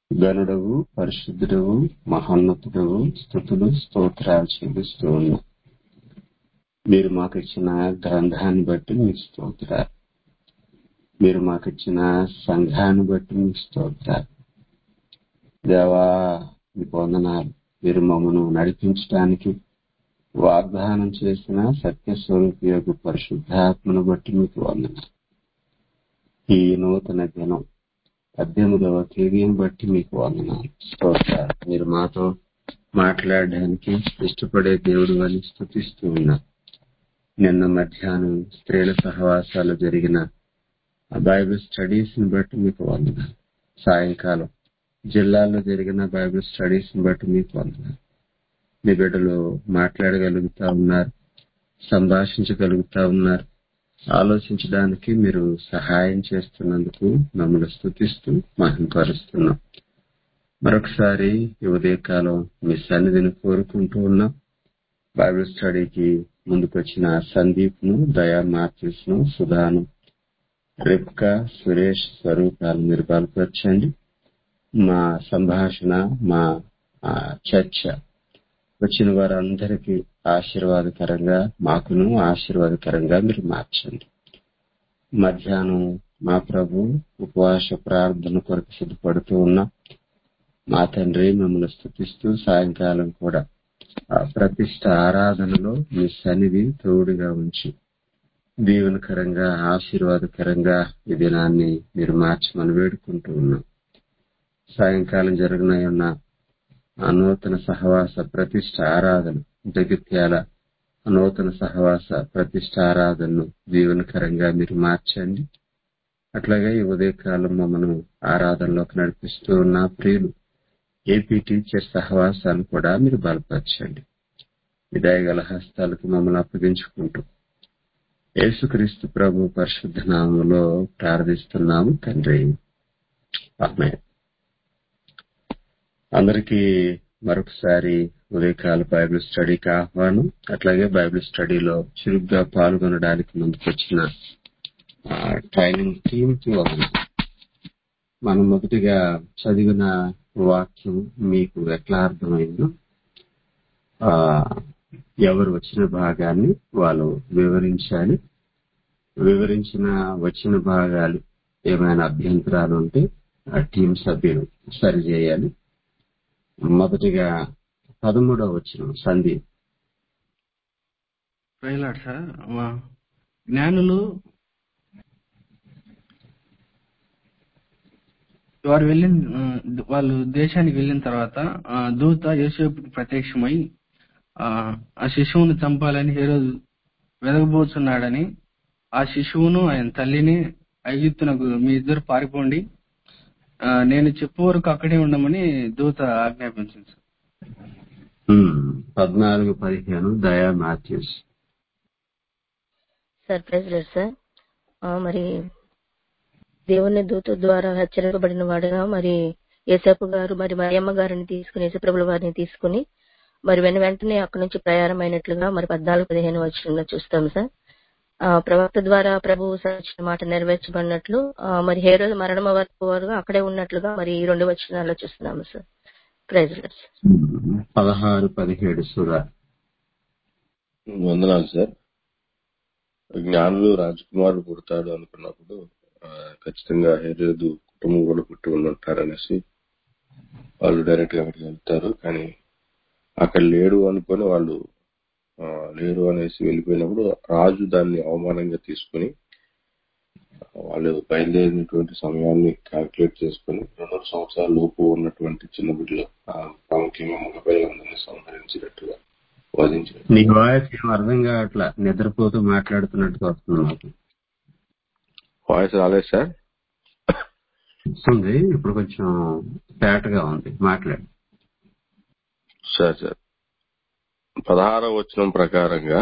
గనుడవు పరిశుద్ధుడవు మహోన్నతుడవు స్థుతులు స్తోత్రాలు చెల్లిస్తూ ఉన్నాం మీరు మాకు ఇచ్చిన గ్రంథాన్ని బట్టి మీకు స్తోత్రాలు మీరు మాకు ఇచ్చిన సంఘాన్ని బట్టి మీకు స్తోత్రాలు దేవా మీకు వందనాలు మీరు మమ్మను నడిపించడానికి వాగ్దానం చేసిన సత్య స్వరూపి యొక్క పరిశుద్ధాత్మను బట్టి మీకు వందనాలు ఈ నూతన దినం పద్దెనిమిదవ తేదీని బట్టి మీకు వందనాలు స్తోత్రాలు మీరు మాతో మాట్లాడడానికి ఇష్టపడే దేవుడు అని స్థుతిస్తూ ఉన్నారు నిన్న మధ్యాహ్నం స్త్రీల సహవాసాలు జరిగిన ఆ బైబిల్ స్టడీస్ ని బట్టి మీకు వందనాలు సాయంకాలం జిల్లాల్లో జరిగిన బైబిల్ స్టడీస్ ని బట్టి మీకు వందనాలు మీ బిడ్డలు మాట్లాడగలుగుతా ఉన్నారు సంభాషించగలుగుతా ఉన్నారు ఆలోచించడానికి మీరు సహాయం చేస్తున్నందుకు మమ్మల్ని స్థుతిస్తూ మహింపరుస్తున్నాం మరొకసారి ఈ ఉదయకాలం మీ సన్నిధిని కోరుకుంటూ ఉన్నాం బైబిల్ స్టడీకి ముందుకొచ్చిన సందీప్ ను దయా మార్టిస్ ను సుధాను రిప్కా సురేష్ స్వరూపాలు మీరు బలపరచండి మా సంభాషణ మా ఆ, చర్చ వచ్చిన వారందరికీ ఆశీర్వాదకరంగా మాకును ఆశీర్వాదకరంగా మీరు మార్చండి మధ్యాహ్నం మా ప్రభు ఉపవాస ప్రార్థన కొరకు సిద్ధపడుతూ ఉన్నాం మా తండ్రి మిమ్మల్ని స్థుతిస్తూ సాయంకాలం కూడా ఆ ప్రతిష్ట ఆరాధనలో మీ సన్నిధి తోడుగా ఉంచి దీవెనకరంగా ఆశీర్వాదకరంగా ఈ దినాన్ని మీరు మార్చమని వేడుకుంటూ ఉన్నాం సాయంకాలం జరగనయున్న ఆ నూతన సహవాస ప్రతిష్ట ఆరాధన జగిత్యాల నూతన సహవాస ప్రతిష్ట ఆరాధనను దీవెనకరంగా మీరు మార్చండి అట్లాగే ఈ ఉదయకాలం మమ్మల్ని ఆరాధనలోకి నడిపిస్తూ ఉన్న ప్రియులు ఏపీ టీచర్ సహవాసాన్ని కూడా మీరు బలపరచండి విదాయగల హస్తాలకు మమ్మల్ని అప్పగించుకుంటూ యేసుక్రీస్తు ప్రభు పరిశుద్ధ నామంలో ప్రార్థిస్తున్నాము తండ్రి ఆమె అందరికీ మరొకసారి ఉదయకాల బైబిల్ స్టడీకి ఆహ్వానం అట్లాగే బైబిల్ స్టడీలో చురుగ్గా పాల్గొనడానికి ముందుకొచ్చిన ఆ, ట్రైనింగ్ టీమ్ కి వందనం. మనం మొదటిగా చదివిన వాక్యం మీకు ఎట్లా అర్థమైందో ఆ ఎవరు వచ్చిన భాగాన్ని వాళ్ళు వివరించాలి వివరించిన వచ్చిన భాగాలు ఏమైనా అభ్యంతరాలు ఉంటే ఆ టీం సభ్యులు సరిచేయాలి మొదటిగా పదమూడవ వచ్చిన సందీప్ ప్రైలాడ్ సార్ మా జ్ఞానులు వారు వెళ్ళిన ఆ, వాళ్ళు దేశానికి వెళ్ళిన తర్వాత ఆ, దూత యోసేపుకి ప్రత్యక్షమై ఆ ఆ శిశువును చంపాలని హేరోదు వెదగబోతున్నాడని ఆ శిశువును ఆయన తల్లిని ఐగుప్తునకు మీ ఇద్దరు పారిపోండి ఆ, నేను చెప్పు వరకు అక్కడే ఉండమని దూత ఆజ్ఞాపించింది సార్ ఉమ్, పద్నాలుగు పదిహేను దయా మాథ్యూస్ సార్ ప్రెసిడెంట్ సార్ ఆ, మరి దేవుని దూత ద్వారా హెచ్చరింపబడిన వాడుగా మరి యేసప్ప గారు మరి మరియమ్మ గారిని తీసుకుని యేసప్రభుల వారిని తీసుకుని మరి వెను వెంటనే అక్కడి నుంచి ప్రయాణమైనట్లుగా మరి పద్నాలుగు పదిహేను వచ్చిన చూస్తాం సార్ ఆ, ప్రవక్త ద్వారా ప్రభువు సాచిన మాట నెరవేర్చబడినట్లు ఆ, మరి హే రోజు మరణం వరకు వారుగా అక్కడే ఉన్నట్లుగా మరి ఈ రెండు వచనాల్లో చూస్తున్నాము సార్ ప్రెసిడెంట్ ఉమ్, పదహారు పదిహేడు సురా వందనాలు సార్ జ్ఞానులు రాజకుమారుడు పుడతాడు అనుకున్నప్పుడు ఆ, ఖచ్చితంగా హేరోదు కుటుంబం కూడా పుట్టి ఉండి ఉంటారనేసి వాళ్ళు డైరెక్ట్ గా అక్కడికి వెళ్తారు కానీ అక్కడ లేడు అనుకొని వాళ్ళు ఆ, లేరు అనేసి వెళ్ళిపోయినప్పుడు రాజు దాన్ని అవమానంగా తీసుకుని వాళ్ళు బయలుదేరినటువంటి సమయాన్ని క్యాల్కులేట్ చేసుకుని రెండు సంవత్సరాల లోపు ఉన్నటువంటి చిన్న బిడ్డలు ఆ, ప్రాముఖ్యంగా మగపిల్లలందరినీ సంహరించినట్టుగా వధించారు నీ వాయిస్ ఏం అర్థం కావట్లా నిద్రపోతూ మాట్లాడుతున్నట్టుగా వస్తుంది నాకు వాయిస్ రాలేదు సార్ వస్తుంది ఇప్పుడు కొంచెం తేటగా ఉంది మాట్లాడు సార్ సార్ పదహారవ వచనం ప్రకారంగా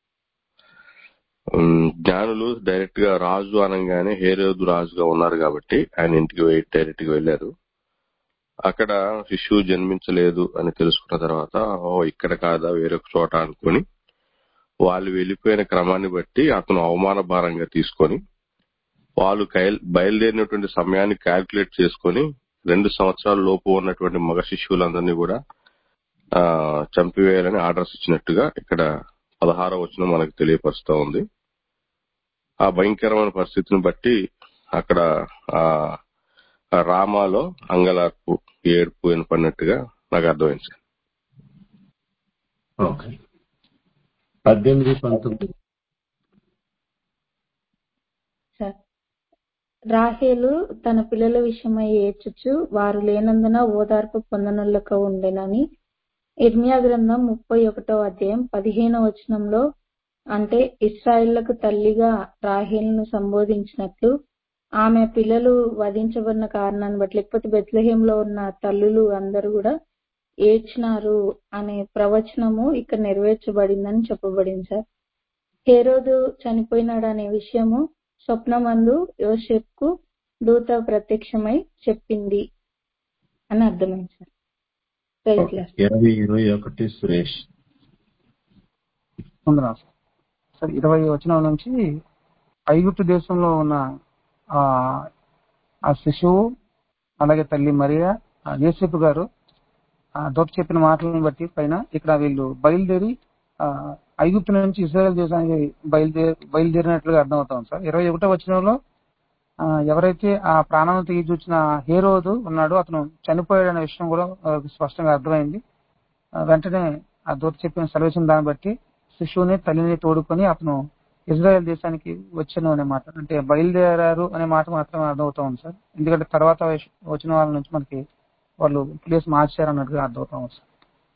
ఉమ్, జ్ఞానులు డైరెక్ట్ గా రాజు అనగానే హేరోదు రాజుగా ఉన్నారు కాబట్టి ఆయన ఇంటికి వె- డైరెక్ట్ గా వెళ్లారు అక్కడ శిశువు జన్మించలేదు అని తెలుసుకున్న తర్వాత ఓ ఇక్కడ కాదా వేరొక చోట అనుకొని వాళ్ళు వెళ్లిపోయిన క్రమాన్ని బట్టి అతను అవమాన భారంగా తీసుకొని వాళ్ళు కైల్- బయలుదేరినటువంటి సమయాన్ని క్యాల్కులేట్ చేసుకొని రెండు సంవత్సరాల లోపు ఉన్నటువంటి మగ శిశువులందరినీ కూడా ఆ, చంపివేయాలని ఆర్డర్స్ ఇచ్చినట్టుగా ఇక్కడ పదహారవ వచనం మనకు తెలియపరుస్తా ఉంది ఆ భయంకరమైన పరిస్థితిని బట్టి అక్కడ ఆ ఆ రామాలో అంగలార్పు ఏడుపు వినపడినట్టుగా నాకు అర్థమైంది సార్ ఓకే పద్దెనిమిది పంతొమ్మిది సార్ రాహేలు తన పిల్లల విషయమై ఏడ్చుచు వారు లేనందున ఓదార్పు పొందనులక ఉండెనని ఇర్మియా గ్రంథం ముప్పై ఒకటో అధ్యాయం పదిహేనో వచనంలో అంటే ఇస్రాయిళ్లకు తల్లిగా రాహేలును సంబోధించినట్లు ఆమె పిల్లలు వధించబడిన కారణాన్ని బట్టి లేకపోతే బెత్లహేంలో ఉన్న తల్లులు అందరూ కూడా ఏడ్చినారు అనే ప్రవచనము ఇక్కడ నెరవేర్చబడిందని చెప్పబడింది సార్ హేరోదు చనిపోయినాడు అనే విషయము స్వప్నమందు యోసేపుకు దూత ప్రత్యక్షమై చెప్పింది అని అర్థమైంది సార్ ప్రైజ్ ఓకే లార్డ్. ఇరవై ఇరవై ఒకటి సురేష్ వందనాలు సార్ సార్ ఇరవై వచనం నుంచి ఐగుప్తు దేశంలో ఉన్న ఆ ఆ శిశువు అలాగే తల్లి మరియా ఆ యేసేపు గారు ఆ దొర చెప్పిన మాటలను బట్టి పైన ఇక్కడ వీళ్ళు బయలుదేరి ఆ ఐగుప్తు నుంచి ఇస్రాయల్ దేశానికి బయలుదేరి బయలుదేరినట్లుగా అర్థమవుతాం సార్ ఇరవై ఒకటో వచనంలో ఆ, ఎవరైతే ఆ ప్రాణం తీగి చూసిన హేరోదు ఉన్నాడో అతను చనిపోయాడనే విషయం కూడా ఆ, స్పష్టంగా అర్థమైంది ఆ, వెంటనే ఆ దూత చెప్పిన సెలవిచ్చిన దాన్ని బట్టి శిశువుని తల్లిని తోడుకొని అతను ఇజ్రాయెల్ దేశానికి వచ్చాను అనే మాట అంటే బయలుదేరారు అనే మాట మాత్రమే అర్థమవుతా ఉంది సార్ ఎందుకంటే తర్వాత విష- వచ్చిన వాళ్ళ నుంచి మనకి వాళ్ళు ప్లేస్ మార్చారు అన్నట్టుగా అర్థమవుతా ఉంది సార్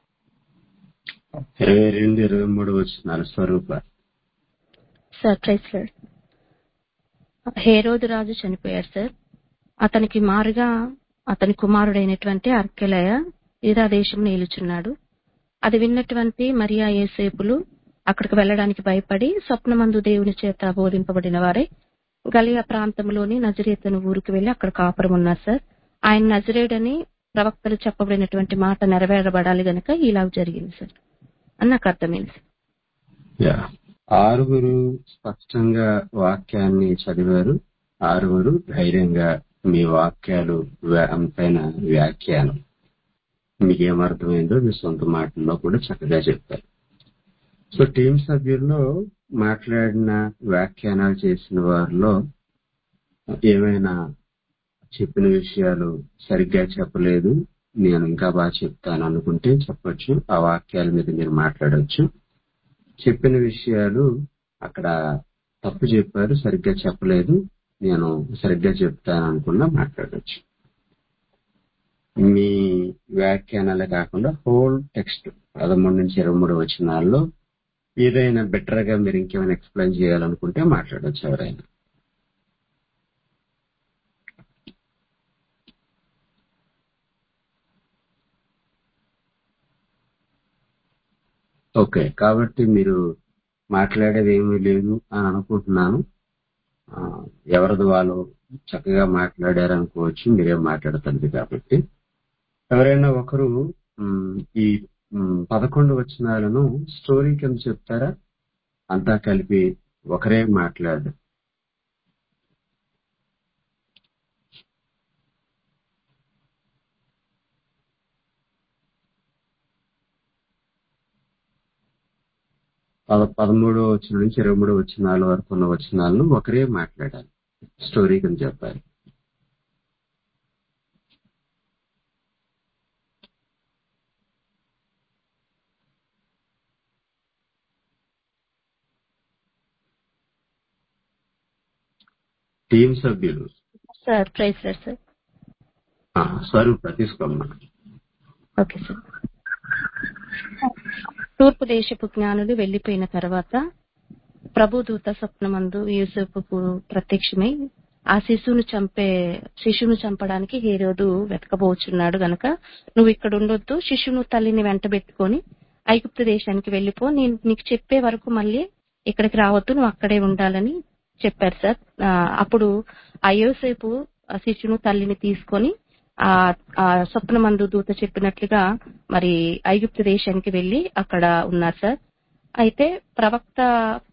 ఇరవై రెండు ఇరవై మూడు వచ్చినారు స్వరూప సార్ ప్రైస్ లార్డ్. హేరోదు రాజు చనిపోయాడు సార్ అతనికి మారుగా అతని కుమారుడైనటువంటి అర్కెలయ ఇరా దేశం నిలుచున్నాడు అది విన్నటువంటి మరియా ఏసేపులు అక్కడికి వెళ్ళడానికి భయపడి స్వప్నమందు దేవుని చేత బోధింపబడిన వారే గలియా ప్రాంతంలోని నజరేతను ఊరికి వెళ్లి అక్కడ కాపురం ఉన్నారు సార్ ఆయన నజరేడని ప్రవక్తలు చెప్పబడినటువంటి మాట నెరవేరబడాలి గనక ఇలాగ జరిగింది సార్ అని నాకు అర్థమైంది సార్ యా ఆరుగురు స్పష్టంగా వాక్యాన్ని చదివారు ఆరుగురు ధైర్యంగా మీ వాక్యాలు వ్యా- పైన వ్యాఖ్యానం మీకేమర్థమైందో మీ సొంత మాటల్లో కూడా చక్కగా చెప్పారు సో టీం సభ్యుల్లో మాట్లాడిన వ్యాఖ్యానాలు చేసిన వారిలో ఏమైనా చెప్పిన విషయాలు సరిగ్గా చెప్పలేదు నేను ఇంకా బాగా చెప్తాను అనుకుంటే చెప్పొచ్చు ఆ వాక్యాల మీద మీరు మాట్లాడొచ్చు చెప్పిన విషయాలు అక్కడ తప్పు చెప్పారు సరిగ్గా చెప్పలేదు నేను సరిగ్గా చెప్తాను అనుకున్నా మాట్లాడొచ్చు మీ వ్యాఖ్యానాలే కాకుండా హోల్ టెక్స్ట్ పదమూడు నుంచి ఇరవై మూడు వచనాల్లో ఏదైనా బెటర్ గా మీరు ఇంకేమైనా ఎక్స్ప్లెయిన్ చేయాలనుకుంటే మాట్లాడొచ్చు ఎవరైనా ఓకే కాబట్టి మీరు మాట్లాడేది ఏమీ లేదు అని అనుకుంటున్నాను ఆ, ఎవరిది వాళ్ళు చక్కగా మాట్లాడారు అనుకోవచ్చు మీరేం మాట్లాడుతుంది కాబట్టి ఎవరైనా ఒకరు మ్, ఈ మ్, పదకొండు వచనాలను స్టోరీ కింద చెప్తారా అంతా కలిపి ఒకరే మాట్లాడు పద పదమూడో వచ్చిన నుంచి ఇరవై మూడో వచనాల వరకు ఉన్న వచనాలను ఒకరే మాట్లాడాలి స్టోరీ కింద చెప్పాలి టీం సభ్యులు సార్ ప్రైస్ లార్డ్ సార్ ఆ, స్వరూప తీసుకోమ్మా ఓకే సార్ తూర్పు దేశపు జ్ఞానులు వెళ్లిపోయిన తర్వాత ప్రభుదూత స్వప్నమందు యూసుఫ్కు ప్రత్యక్షమై ఆ శిశువును చంపే శిశువును చంపడానికి హేరోదు వెతకబోచున్నాడు గనక నువ్వు ఇక్కడ ఉండొద్దు శిశువును తల్లిని వెంటబెట్టుకొని ఐగుప్తు దేశానికి వెళ్ళిపో నేను నీకు చెప్పే వరకు మళ్ళీ ఇక్కడికి రావద్దు నువ్వు అక్కడే ఉండాలని చెప్పారు సార్ ఆ, అప్పుడు ఆ యోసేపు ఆ శిశువును తల్లిని తీసుకొని ఆ ఆ స్వప్నమందు దూత చెప్పినట్లుగా మరి ఐగుప్తు దేశానికి వెళ్లి అక్కడ ఉన్నారు సార్ అయితే ప్రవక్త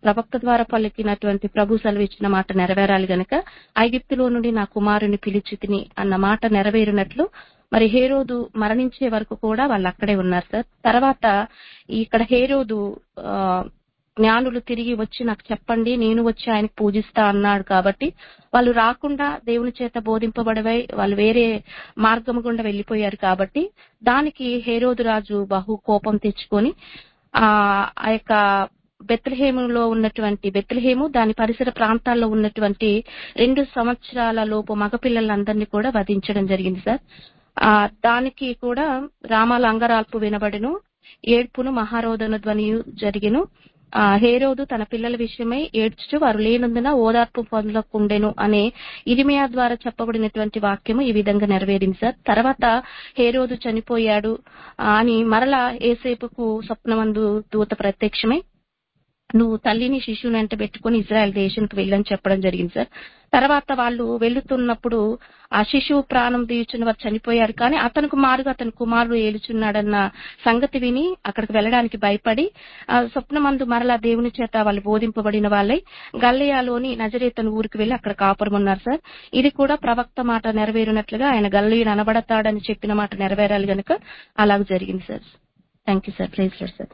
ప్రవక్త ద్వారా పలికినటువంటి ప్రభు సెలవిచ్చిన మాట నెరవేరాలి గనక ఐగిప్తులో నుండి నా కుమారుని పిలిచి తిని అన్న మాట నెరవేరినట్లు మరి హేరోదు మరణించే వరకు కూడా వాళ్ళు అక్కడే ఉన్నారు సార్ తర్వాత ఇక్కడ హేరోదు ఆ, జ్ఞానులు తిరిగి వచ్చి నాకు చెప్పండి నేను వచ్చి ఆయనకు పూజిస్తా అన్నాడు కాబట్టి వాళ్ళు రాకుండా దేవుని చేత బోధింపబడవై వాళ్ళు వేరే మార్గం గుండా వెళ్లిపోయారు కాబట్టి దానికి హేరోదు రాజు బహు కోపం తెచ్చుకొని ఆ ఆ యొక్క బెత్లహేములో ఉన్నటువంటి బెత్లహేము దాని పరిసర ప్రాంతాల్లో ఉన్నటువంటి రెండు సంవత్సరాల లోపు మగపిల్లలందరినీ కూడా వధించడం జరిగింది సార్ ఆ దానికి కూడా రామాల అంగరాల్పు వినబడును ఏడ్పును మహారోదన ధ్వనియు జరిగెను ఆ హేరోదు తన పిల్లల విషయమై ఏడ్చుచు వారు లేనందున ఓదార్పు పొందకుండెను అనే ఇరిమియా ద్వారా చెప్పబడినటువంటి వాక్యము ఈ విధంగా నెరవేరింది సార్ తర్వాత హేరోదు చనిపోయాడు ఆ, అని మరలా ఏసేపుకు స్వప్నమందు దూత ప్రత్యక్షమై నువ్వు తల్లిని శిశువుని వెంట పెట్టుకుని ఇజ్రాయెల్ దేశానికి వెళ్ళని చెప్పడం జరిగింది సార్ తర్వాత వాళ్ళు వెళ్తున్నప్పుడు ఆ శిశువు ప్రాణం తీయుచున్న వారు చనిపోయారు కానీ అతనికి మారుగా అతని కుమారుడు ఏలుచున్నాడన్న సంగతి విని అక్కడికి వెళ్ళడానికి భయపడి ఆ స్వప్నమందు మరలా దేవుని చేత వాళ్ళు బోధింపబడిన వాళ్ళై గల్లయాలోని నజరేతను ఊరికి వెళ్లి అక్కడ కాపురం ఉన్నారు సార్ ఇది కూడా ప్రవక్త మాట నెరవేరినట్లుగా ఆయన గల్లయుడు అనబడతాడని చెప్పిన మాట నెరవేరాలి గనుక అలాగ జరిగింది sir thank you sir praise sir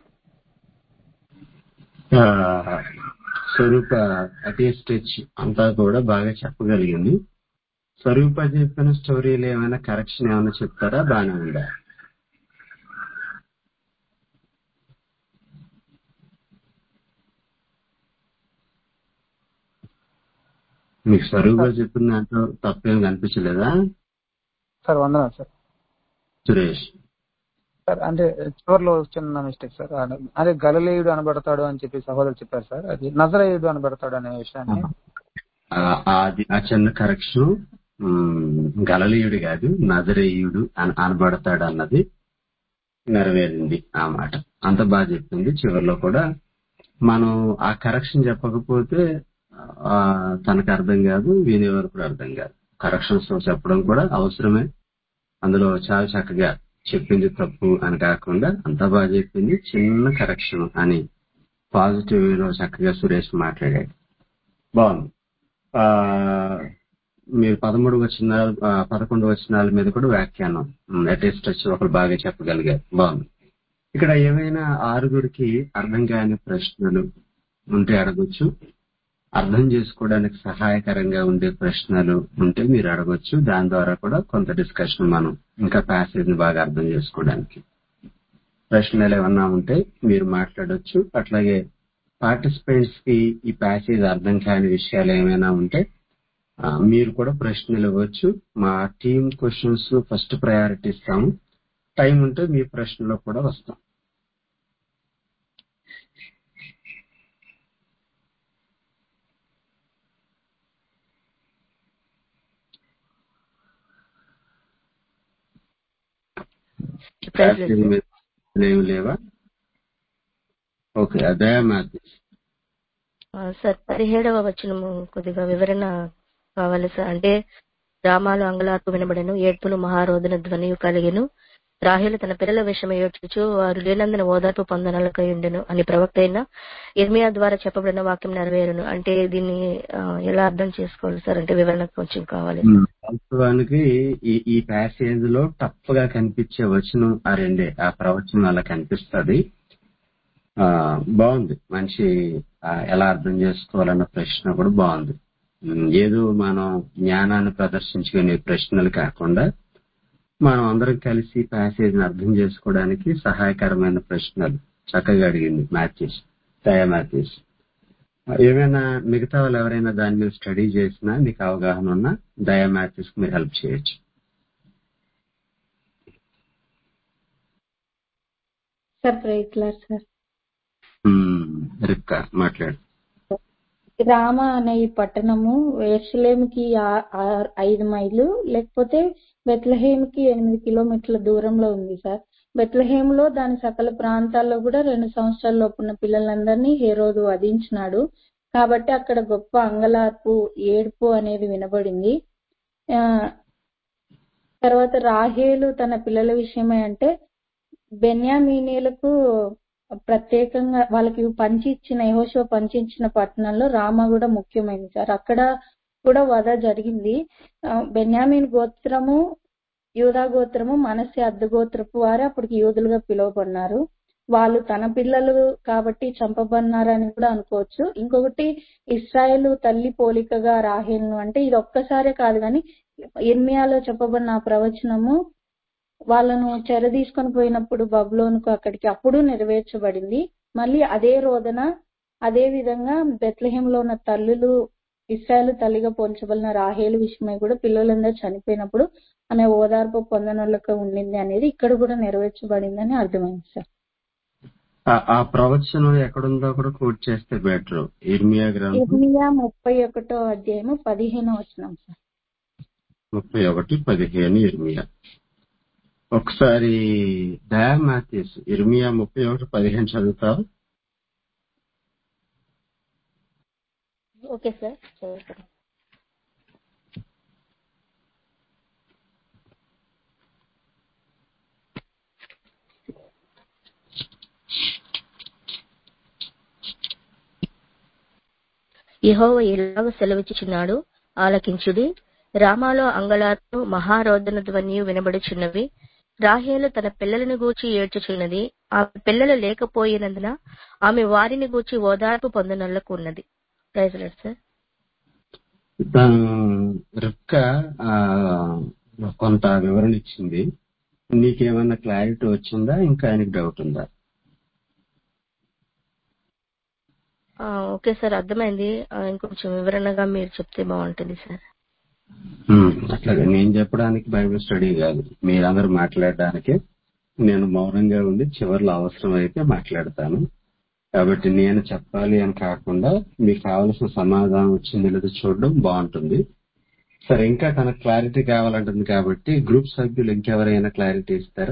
ఆ, స్వరూప అదే స్టెచ్ అంతా కూడా బాగా చెప్పగలిగింది స్వరూప చెప్పిన స్టోరీలో ఏమైనా కరెక్షన్ ఏమైనా చెప్తారా బాగానే ఉందా మీకు స్వరూప చెప్పిన దాంట్లో తప్పేం కనిపించలేదా సార్ వందనాలు సార్ సురేష్ సార్ అంటే చివరిలో చిన్న మిస్టేక్ సార్ అదే గలలేయుడు అనబడతాడు అని చెప్పి సహోదరు చెప్పారు సార్ అది నజరేయుడు అనబడతాడు అనే విషయాన్ని ఆ- అది ఆ చిన్న కరెక్షన్ గలలీయుడు కాదు నజరేయుడు అని అనబడతాడు అన్నది నెరవేరింది ఆ మాట అంత బాగా చెప్పింది చివరిలో కూడా మనం ఆ కరెక్షన్ చెప్పకపోతే ఆ, తనకు అర్థం కాదు వినేవారు కూడా అర్థం కాదు కరెక్షన్స్ చెప్పడం కూడా అవసరమే అందులో చాలా చక్కగా చెప్పింది తప్పు అని కాకుండా అంత బాగా చెప్పింది చిన్న కరెక్షన్ అని పాజిటివ్ లో చక్కగా సురేష్ మాట్లాడాడు బాగుంది ఆ మీరు పదమూడు వచ్చిన పదకొండు వచనాల మీద కూడా వ్యాఖ్యానం అటెస్ట్ వచ్చి ఒకరు బాగా చెప్పగలిగారు బాగుంది ఇక్కడ ఏమైనా ఆరుగురికి అర్థం కాని ప్రశ్నలు ఉంటే అడగొచ్చు అర్థం చేసుకోవడానికి సహాయకరంగా ఉండే ప్రశ్నలు ఉంటే మీరు అడగొచ్చు దాని ద్వారా కూడా కొంత డిస్కషన్ మనం ఇంకా ప్యాసేజ్ ని బాగా అర్థం చేసుకోవడానికి ప్రశ్నలు ఏమన్నా ఉంటే మీరు మాట్లాడొచ్చు అట్లాగే పార్టిసిపెంట్స్ కి ఈ ప్యాసేజ్ అర్థం కాని విషయాలు ఏమైనా ఉంటే ఆ, మీరు కూడా ప్రశ్నలు ఇవ్వచ్చు మా టీమ్ క్వశ్చన్స్ ఫస్ట్ ప్రయారిటీ ఇస్తాము టైం ఉంటే మీ ప్రశ్నలో కూడా వస్తాం ప్రైజ్ ప్యాసేజ్ మీద ఏమి లేవా ఓకే అదే మ్యాథ్స్ సార్ పదిహేడవ వచనము కొద్దిగా వివరణ కావాలి సార్ అంటే రామాలు అంగలార్పు వినబడను ఏడ్పును మహారోదన ధ్వనియు కలిగెను రాహేలు తన పిల్లల విషయం ఏడ్చుచు వారు లేనందున ఓదార్పు పొందనలకై ఉండెను అని ప్రవక్త అయిన ఇర్మియా ద్వారా చెప్పబడిన వాక్యం నెరవేరును అంటే దీన్ని ఆ, ఎలా అర్థం చేసుకోవాలి సార్ అంటే వివరణ కొంచెం కావాలి వాస్తవానికి ఈ ఈ ప్యాసేజ్ లో టఫ్ గా కనిపించే వచనం ఆ రెండే ఆ ప్రవచనం అలా కనిపిస్తుంది ఆ బాగుంది మంచి ఆ, ఎలా అర్థం చేసుకోవాలన్న ప్రశ్న కూడా బాగుంది ఉమ్, ఏదో మనం జ్ఞానాన్ని ప్రదర్శించుకునే ప్రశ్నలు కాకుండా మనం అందరం కలిసి ప్యాసేజ్ ని అర్థం చేసుకోవడానికి సహాయకరమైన ప్రశ్నలు చక్కగా అడిగింది మ్యాథ్యూస్ దయా మ్యాథ్యూస్ ఏమైనా మిగతా వాళ్ళు ఎవరైనా దాని మీద స్టడీ చేసినా మీకు అవగాహన ఉన్నా దయా మ్యాథ్యూస్ మీరు హెల్ప్ చేయొచ్చు సార్ ప్రైజ్లార్ సార్ ఉమ్, రిప్కా మాట్లాడు రామ అనే ఈ పట్టణము ఎర్షలేముకి ఆ- ఆ- ఐదు మైళ్ళు లేకపోతే బెత్లహేమ్కి ఎనిమిది కిలోమీటర్ల దూరంలో ఉంది సార్ బెత్లహేములో దాని సకల ప్రాంతాల్లో కూడా రెండు సంవత్సరాల లోపున్న పిల్లలందరినీ హేరోదు వధించినాడు కాబట్టి అక్కడ గొప్ప అంగలార్పు ఏడుపు అనేది వినబడింది ఆ తర్వాత రాహేలు తన పిల్లల విషయమే అంటే బెన్యామీనీలకు ప్రత్యేకంగా వాళ్ళకి పంచి ఇచ్చిన యెహోషువ పంచి ఇచ్చిన పట్టణంలో రామ కూడా ముఖ్యమైనది సార్ అక్కడ కూడా వధ జరిగింది ఆ, బెన్యామీన్ గోత్రము యూదా గోత్రము మనస్సి అర్ధ గోత్రపు వారు అప్పటికి యూదులుగా పిలువబడినారు వాళ్ళు తన పిల్లలు కాబట్టి చంపబడినారని కూడా అనుకోవచ్చు ఇంకొకటి ఇస్రాయేల్ తల్లి పోలికగా రాహేల్ను అంటే ఇది ఒక్కసారే కాదు కానీ ఇర్మియాలో చెప్పబడిన ఆ ప్రవచనము వాళ్ళను చెర తీసుకొని పోయినప్పుడు బబులోనుకు అక్కడికి అప్పుడు నెరవేర్చబడింది మళ్ళీ అదే రోదన అదే విధంగా బెత్లహేంలో ఉన్న తల్లులు ఇస్రాయేల్ తల్లిగా పోల్చబడిన రాహేలు విషయమై కూడా పిల్లలందరూ చనిపోయినప్పుడు ఆమె ఓదార్పు పొందనోళ్ళకి ఉండింది అనేది ఇక్కడ కూడా నెరవేర్చబడిందని అర్థమైంది సార్ ఆ- ఆ ప్రవచనం ఎక్కడుందో కూడా కోట్ చేస్తే బెటర్ ఇర్మియా గ్రంథం ఇర్మియా ముప్పై ఒకటో అధ్యాయము పదిహేనో వచనం సార్ ముప్పై ఒకటి పదిహేను ఇర్మియా ఒకసారి దయా మాథ్యూస్ ఇర్మియా ముప్పై ఒకటి పదిహేను చదువుతావు ఓకే సార్ చదువుతాను యెహోవా ఇలాగ సెలవిచ్చుచున్నాడు ఆలకించుడి రామాలో అంగళార్పు మహారోదన ధ్వనియు వినబడుచున్నవి రాహేలు తన పిల్లలను గూర్చి ఏడ్చుచున్నది ఆమె పిల్లలు లేకపోయినందున ఆమె వారిని గూర్చి ఓదార్పు పొందనొల్లకు ఉన్నది ప్రైజ్ లార్డ్ సార్ తను రిక్క ఆ, కొంత వివరణ ఇచ్చింది నీకేమన్నా క్లారిటీ వచ్చిందా ఇంకా ఆయనకి డౌట్ ఉందా ఆ, ఓకే సార్ అర్థమైంది ఆ, ఇంకొంచెం వివరణగా మీరు చెప్తే బాగుంటుంది సార్ ఉమ్, అట్లాగే నేను చెప్పడానికి బైబిల్ స్టడీ కాదు మీరందరూ మాట్లాడడానికి నేను మౌనంగా ఉండి చివరిలో అవసరం అయితే మాట్లాడతాను కాబట్టి నేను చెప్పాలి అని కాకుండా మీకు కావలసిన సమాధానం వచ్చింది లేదో చూడడం బాగుంటుంది సరే ఇంకా తనకు క్లారిటీ కావాలంటుంది కాబట్టి గ్రూప్ సభ్యులు ఇంకెవరైనా క్లారిటీ ఇస్తారా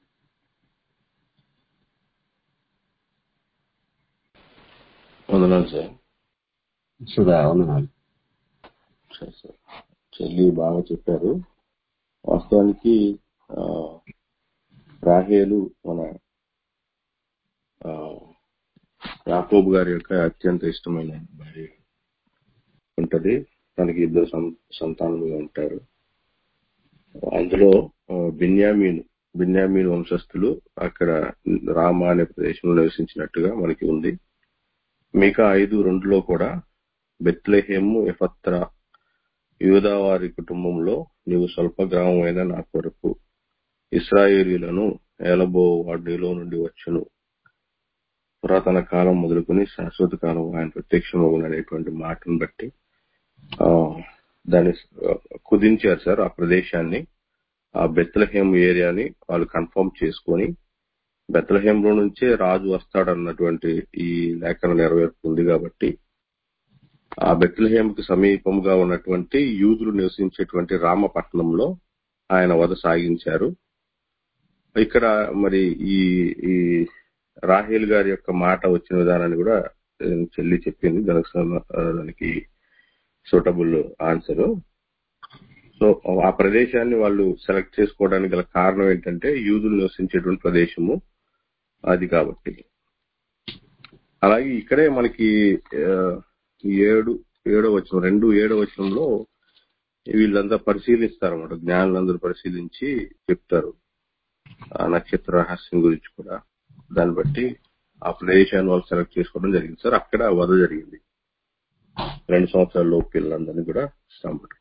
వందనాలు సార్ సుధా అవునాలు సరే సార్ చెల్లి బాగా చెప్పారు వాస్తవానికి ఆ, రాహేలు మన ఆ, యాకోబు గారి యొక్క అత్యంత ఇష్టమైన భార్య ఉంటది తనకి ఇద్దరు సం- సంతానములు ఉంటారు అందులో ఆ, బిన్యామీన్ బిన్యామీన్ వంశస్థులు అక్కడ రామ అనే ప్రదేశంలో నివసించినట్టుగా మనకి ఉంది మిగతా ఐదు రెండులో కూడా బెత్లెహేము ఎఫత్రా యూదావారి కుటుంబంలో నీవు స్వల్ప గ్రామమైన నా కొరకు ఇస్రాయేలీలను ఏలబో వాడిలో నుండి వచ్చును పురాతన కాలం మొదలుకొని శాశ్వత కాలం ఆయన ప్రత్యక్షమగును అనేటువంటి మాటను బట్టి ఆ, దాన్ని ఆ, కుదించారు సార్ ఆ ప్రదేశాన్ని ఆ బెత్లహేమ్ ఏరియాని వాళ్ళు కన్ఫర్మ్ చేసుకొని బెత్లహేంలో నుంచే రాజు వస్తాడన్నటువంటి ఈ లేఖన నెరవేర్పు ఉంది కాబట్టి ఆ బెత్లహేమ్కి సమీపంగా ఉన్నటువంటి యూదులు నివసించేటువంటి రామపట్నంలో ఆయన వధ సాగించారు ఇక్కడ మరి ఈ ఈ రాహేల్ గారి యొక్క మాట వచ్చిన విధానాన్ని కూడా ఆ, చెల్లి చెప్పింది దానికి సమ- ఆ, దానికి సూటబుల్ ఆన్సర్ సో ఆ ప్రదేశాన్ని వాళ్ళు సెలెక్ట్ చేసుకోవడానికి గల కారణం ఏంటంటే యూదులు నివసించేటువంటి ప్రదేశము అది కాబట్టి అలాగే ఇక్కడే మనకి ఆ, ఈ ఏడు ఏడో వచనం రెండు ఏడో వచనంలో వీళ్ళంతా పరిశీలిస్తారు అన్నమాట జ్ఞానులందరూ పరిశీలించి చెప్తారు ఆ నక్షత్ర రహస్యం గురించి కూడా దాన్ని బట్టి ఆ ప్రదేశాన్ని వాళ్ళు సెలెక్ట్ చేసుకోవడం జరిగింది సార్ అక్కడ వధ జరిగింది రెండు సంవత్సరాల లోపు పిల్లలందరినీ కూడా చంపడం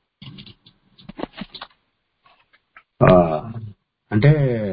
ఆ, అంటే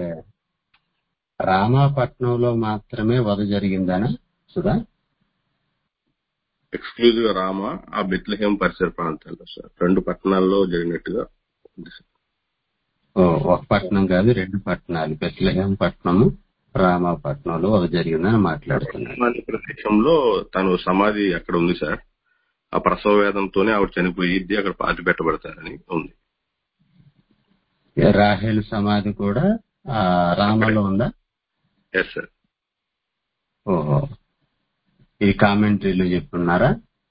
రామాపట్నంలో మాత్రమే వధ జరిగిందనా సుధా ఎక్స్క్లూజివ్ గా రామ ఆ బెత్లహేమ్ పరిసర ప్రాంతాల్లో సార్ రెండు పట్టణాల్లో జరిగినట్టుగా ఉంది సార్ ఓ, ఒక పట్టణం కాదు రెండు పట్టణాలు బెత్లహేం పట్టణము రామాపట్నంలో వధ జరిగిందని మాట్లాడుతున్నాను సమాధి ప్రదేశంలో తను సమాధి అక్కడ ఉంది సార్ ఆ ప్రసవ వేదంతోనే ఆవిడ చనిపోయిద్ది అక్కడ పాతి పెట్టబడతారని ఉంది రాహేల్ సమాధి కూడా ఆ, రామలో ఉందా ఎస్ సార్ ఓహో ఇది కామెంటరీలో చెప్తున్నారా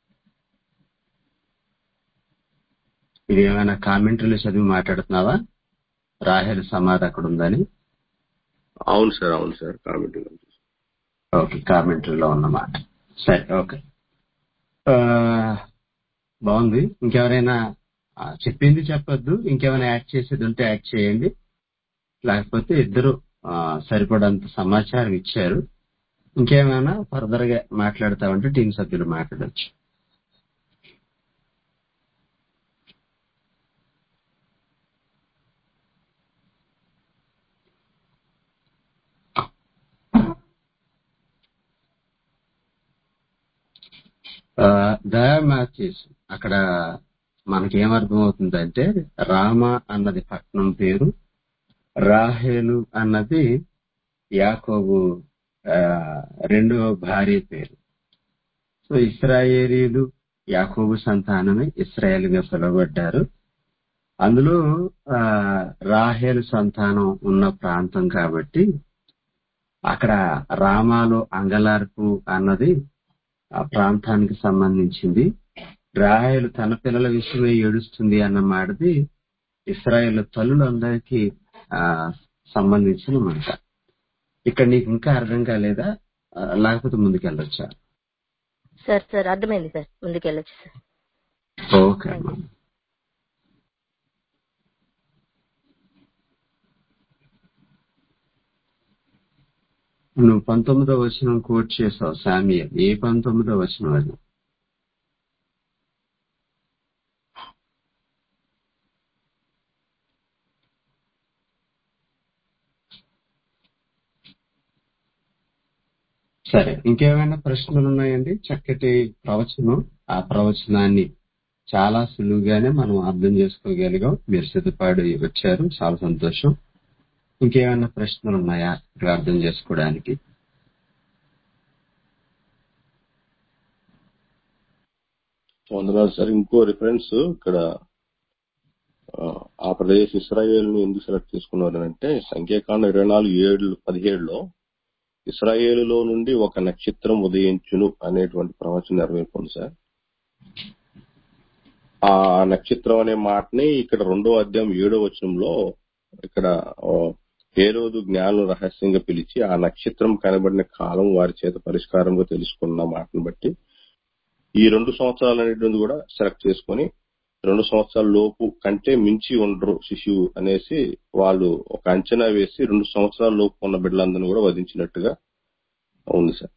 ఇది ఏమైనా కామెంటరీలో చదివి మాట్లాడుతున్నావా రాహేల్ సమాధి అక్కడ ఉందని అవును సార్ అవును సార్ కాబట్టి ఓకే కామెంటరీలో ఉన్నమాట సరే ఓకే ఆ, బాగుంది ఇంకెవరైనా ఆ, చెప్పింది చెప్పొద్దు ఇంకేమైనా యాడ్ చేసేది ఉంటే యాడ్ చేయండి లేకపోతే ఇద్దరు ఆ, సరిపడంత సమాచారం ఇచ్చారు ఇంకేమైనా ఫర్దర్ గా మాట్లాడతామంటే టీం సభ్యులు మాట్లాడొచ్చు దయా మ్యాచెస్ అక్కడ మనకేమర్థమవుతుందంటే రామ అన్నది పట్టణం పేరు రాహేలు అన్నది యాకోబు ఆ, రెండవ భార్య పేరు సో ఇస్రాయేలీలు యాకోబు సంతానమే ఇస్రాయేల్గా పిలువబడ్డారు అందులో ఆ, రాహేలు సంతానం ఉన్న ప్రాంతం కాబట్టి అక్కడ రామాలో అంగలార్పు అన్నది ఆ ప్రాంతానికి సంబంధించింది రాహేలు తన పిల్లల విషయమై ఏడుస్తుంది అన్న మాటది ఇస్రాయేల్ తల్లులందరికీ ఆ సంబంధించిన మాట ఇక్కడ నీకు ఇంకా అర్థం కాలేదా ఆ, లేకపోతే ముందుకెళ్ళొచ్చా సార్ సార్ అర్థమైంది సార్ ముందుకెళ్ళొచ్చు సార్ ఓకే థ్యాంక్ అమ్మా యూ నువ్వు పంతొమ్మిదో వచనం కోట్ చేసావు సామియల్ ఏ పంతొమ్మిదో వచనం అది సరే ఇంకేమైనా ప్రశ్నలు ఉన్నాయండి చక్కటి ప్రవచనం ఆ ప్రవచనాన్ని చాలా సులువుగానే మనం అర్థం చేసుకోగలిగాం మీరు సిద్ధపాటు వచ్చారు చాలా సంతోషం ఇంకేమైనా ప్రశ్నలు ఉన్నాయా ఇక్కడ అర్థం చేసుకోవడానికి వందనాలు సార్ ఇంకో రిఫరెన్స్ ఇక్కడ ఆ, ఆ ప్రదేశ్ ఇస్రాయేల్ ని ఎందుకు సెలెక్ట్ చేసుకున్నారు అంటే సంఖ్యాకాండ ఇరవై నాలుగు ఏడు పదిహేడులో ఇస్రాయేలులో నుండి ఒక నక్షత్రం ఉదయించును అనేటువంటి ప్రవచనం నెరవేర్పండి సార్ ఆ నక్షత్రం అనే మాటని ఇక్కడ రెండో అధ్యాయం ఏడో వచనంలో ఇక్కడ ఆ, హేరోదు జ్ఞానం రహస్యంగా పిలిచి ఆ నక్షత్రం కనబడిన కాలం వారి చేత పరిష్కారంగా తెలుసుకున్న మాటను బట్టి ఈ రెండు సంవత్సరాలు అనేటువంటి కూడా సెలెక్ట్ చేసుకొని రెండు సంవత్సరాల లోపు కంటే మించి ఉండరు శిశువు అనేసి వాళ్ళు ఒక అంచనా వేసి రెండు సంవత్సరాల లోపు ఉన్న బిడ్డలందరినీ కూడా వధించినట్టుగా ఉంది సార్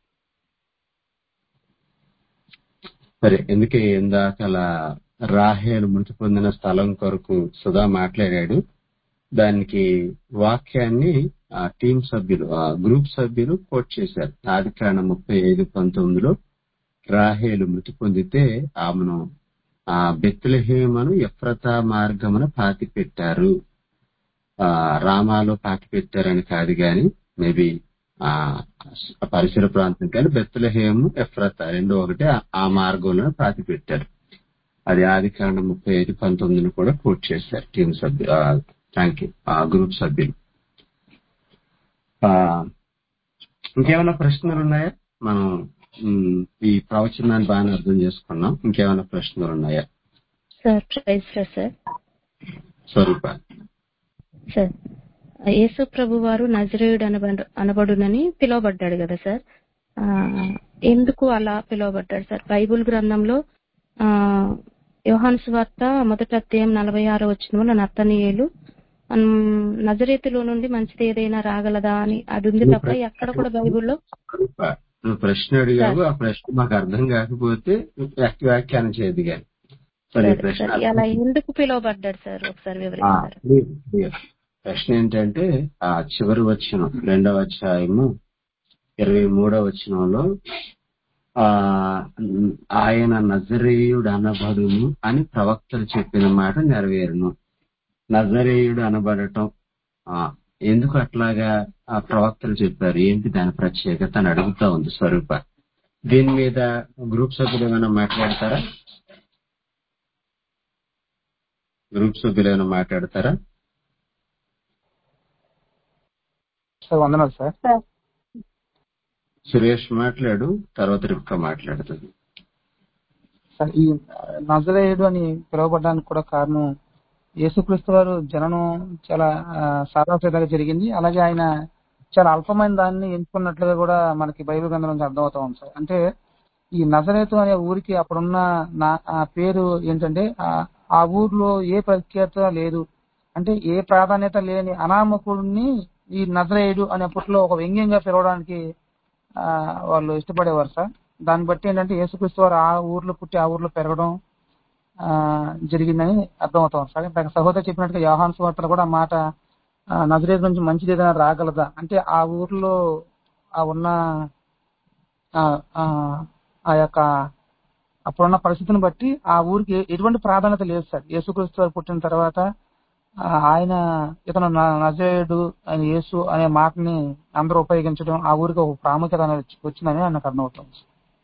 సరే ఎందుకే ఇందాకల రాహేలు మృతి పొందిన స్థలం కొరకు సుధా మాట్లాడాడు దానికి వాక్యాన్ని ఆ టీం సభ్యులు ఆ గ్రూప్ సభ్యులు కోట్ చేశారు ఆది కాండం ముప్పై ఐదు పంతొమ్మిదిలో రాహేలు మృతి పొందితే ఆమెను ఆ బెత్లహేమను ఎఫ్రతా మార్గమున పాతి పెట్టారు ఆ రామాలో పాతి పెట్టారని కాదు గాని మేబీ ఆ పరిసర ప్రాంతం కానీ బెత్లహేము ఎఫ్రతా రెండు ఒకటి ఆ- ఆ మార్గంలో పాతి పెట్టారు అది ఆది కాండం ముప్పై ఐదు పంతొమ్మిదిని కూడా కోట్ చేశారు టీం సభ్యులు థ్యాంక్ యూ ఆ గ్రూప్ సభ్యులు ఆ, ఇంకేమైనా ప్రశ్నలు ఉన్నాయా మనం ఉమ్, ఈ ప్రవచనాన్ని బాగానే అర్థం చేసుకున్నాం ఇంకేమైనా ప్రశ్నలు ఉన్నాయా sir praise sir Swaroopa sir Yesu ప్రభు వారు నజరేయుడు అనబడు అనబడునని పిలువబడ్డాడు కదా సార్ ఆ, ఎందుకు అలా పిలువబడ్డాడు సార్ బైబుల్ గ్రంథంలో ఆ యోహాను సువార్త మొదటి అధ్యాయం నలభై ఆరో వచ్చిన నత్తనీయులు నజరేతులో నుండి మంచిది ఏదైనా రాగలదా అని అది ఉంది నువ్వు తప్ప ప్రశ్న ఎక్కడ కూడా బైబుల్లో స్వరూప నువ్వు ప్రశ్న అడిగావు ఆ ప్రశ్న మాకు అర్థం కాకపోతే వ్యాఖ్య- వ్యాఖ్యానం చేయదు కానీ సరే ఈ సరే ప్రశ్న సరే అలా ఎందుకు పిలువబడ్డాడు సార్ ఒకసారి ఆ, వివరిస్తారు clear, clear. ప్రశ్న ఏంటంటే ఆ చివరి వచనం రెండవ అధ్యాయము ఇరవై మూడవ వచనంలో ఆ ఆయన నజరేయుడు అనబడును అని ప్రవక్తలు చెప్పిన మాట నెరవేరును నజరేయుడు అనబడటం ఆ ఎందుకు అట్లాగా ఆ ప్రవక్తలు చెప్పారు ఏంటి దాని ప్రత్యేకత అని అడుగుతా ఉంది స్వరూప దీని మీద గ్రూప్ సభ్యులు ఏమైనా మాట్లాడతారా గ్రూప్ సభ్యులు ఏమైనా మాట్లాడతారా సార్ వందనాలు సార్ సురేష్ మాట్లాడు తర్వాత రిప్కా మాట్లాడుతుంది సార్ ఈ నజరేయుడు అని పిలువబడడానికి కూడా కారణం యేసుక్రీస్తు వారు జననం చాలా ఆ, సాదాసీదాగా జరిగింది అలాగే ఆయన చాలా అల్పమైన దాన్ని ఎంచుకున్నట్లుగా కూడా మనకి బైబిల్ గ్రంథం నుంచి అర్థమవుతా ఉంది సార్ అంటే ఈ నజరేతు అనే ఊరికి అప్పుడున్న నా ఆ పేరు ఏంటంటే ఆ- ఆ ఊర్లో ఏ ప్రఖ్యాత లేదు అంటే ఏ ప్రాధాన్యత లేని అనామకుడిని ఈ నజరేయుడు అనే పుట్లో ఒక వ్యంగ్యంగా పిలవడానికి ఆ, వాళ్ళు ఇష్టపడేవారు సార్ దాన్ని బట్టి ఏంటంటే యేసుక్రీస్తు వారు ఆ ఊర్లో పుట్టి ఆ ఊర్లో పెరగడం ఆ, జరిగిందని అర్థమవుతాం సార్ ఇందాక సహోదరు చెప్పినట్టుగా యోహాన్ సువార్తలు కూడా ఆ మాట ఆ, నజరేతు నుంచి మంచిది ఏదైనా రాగలదా అంటే ఆ ఊర్లో ఆ ఉన్న ఆ ఆ, ఆ యొక్క అప్పుడున్న పరిస్థితిని బట్టి ఆ ఊరికి ఎ- ఎటువంటి ప్రాధాన్యత లేదు సార్ యేసుక్రీస్తు వారు పుట్టిన తర్వాత ఆ, ఆయన ఇతను న- నజరేయుడు ఆయన యేసు అనే మాటని అందరూ ఉపయోగించడం ఆ ఊరికి ఒక ప్రాముఖ్యత అనేది వచ్చి- వచ్చిందని నాకు అర్థమవుతుంది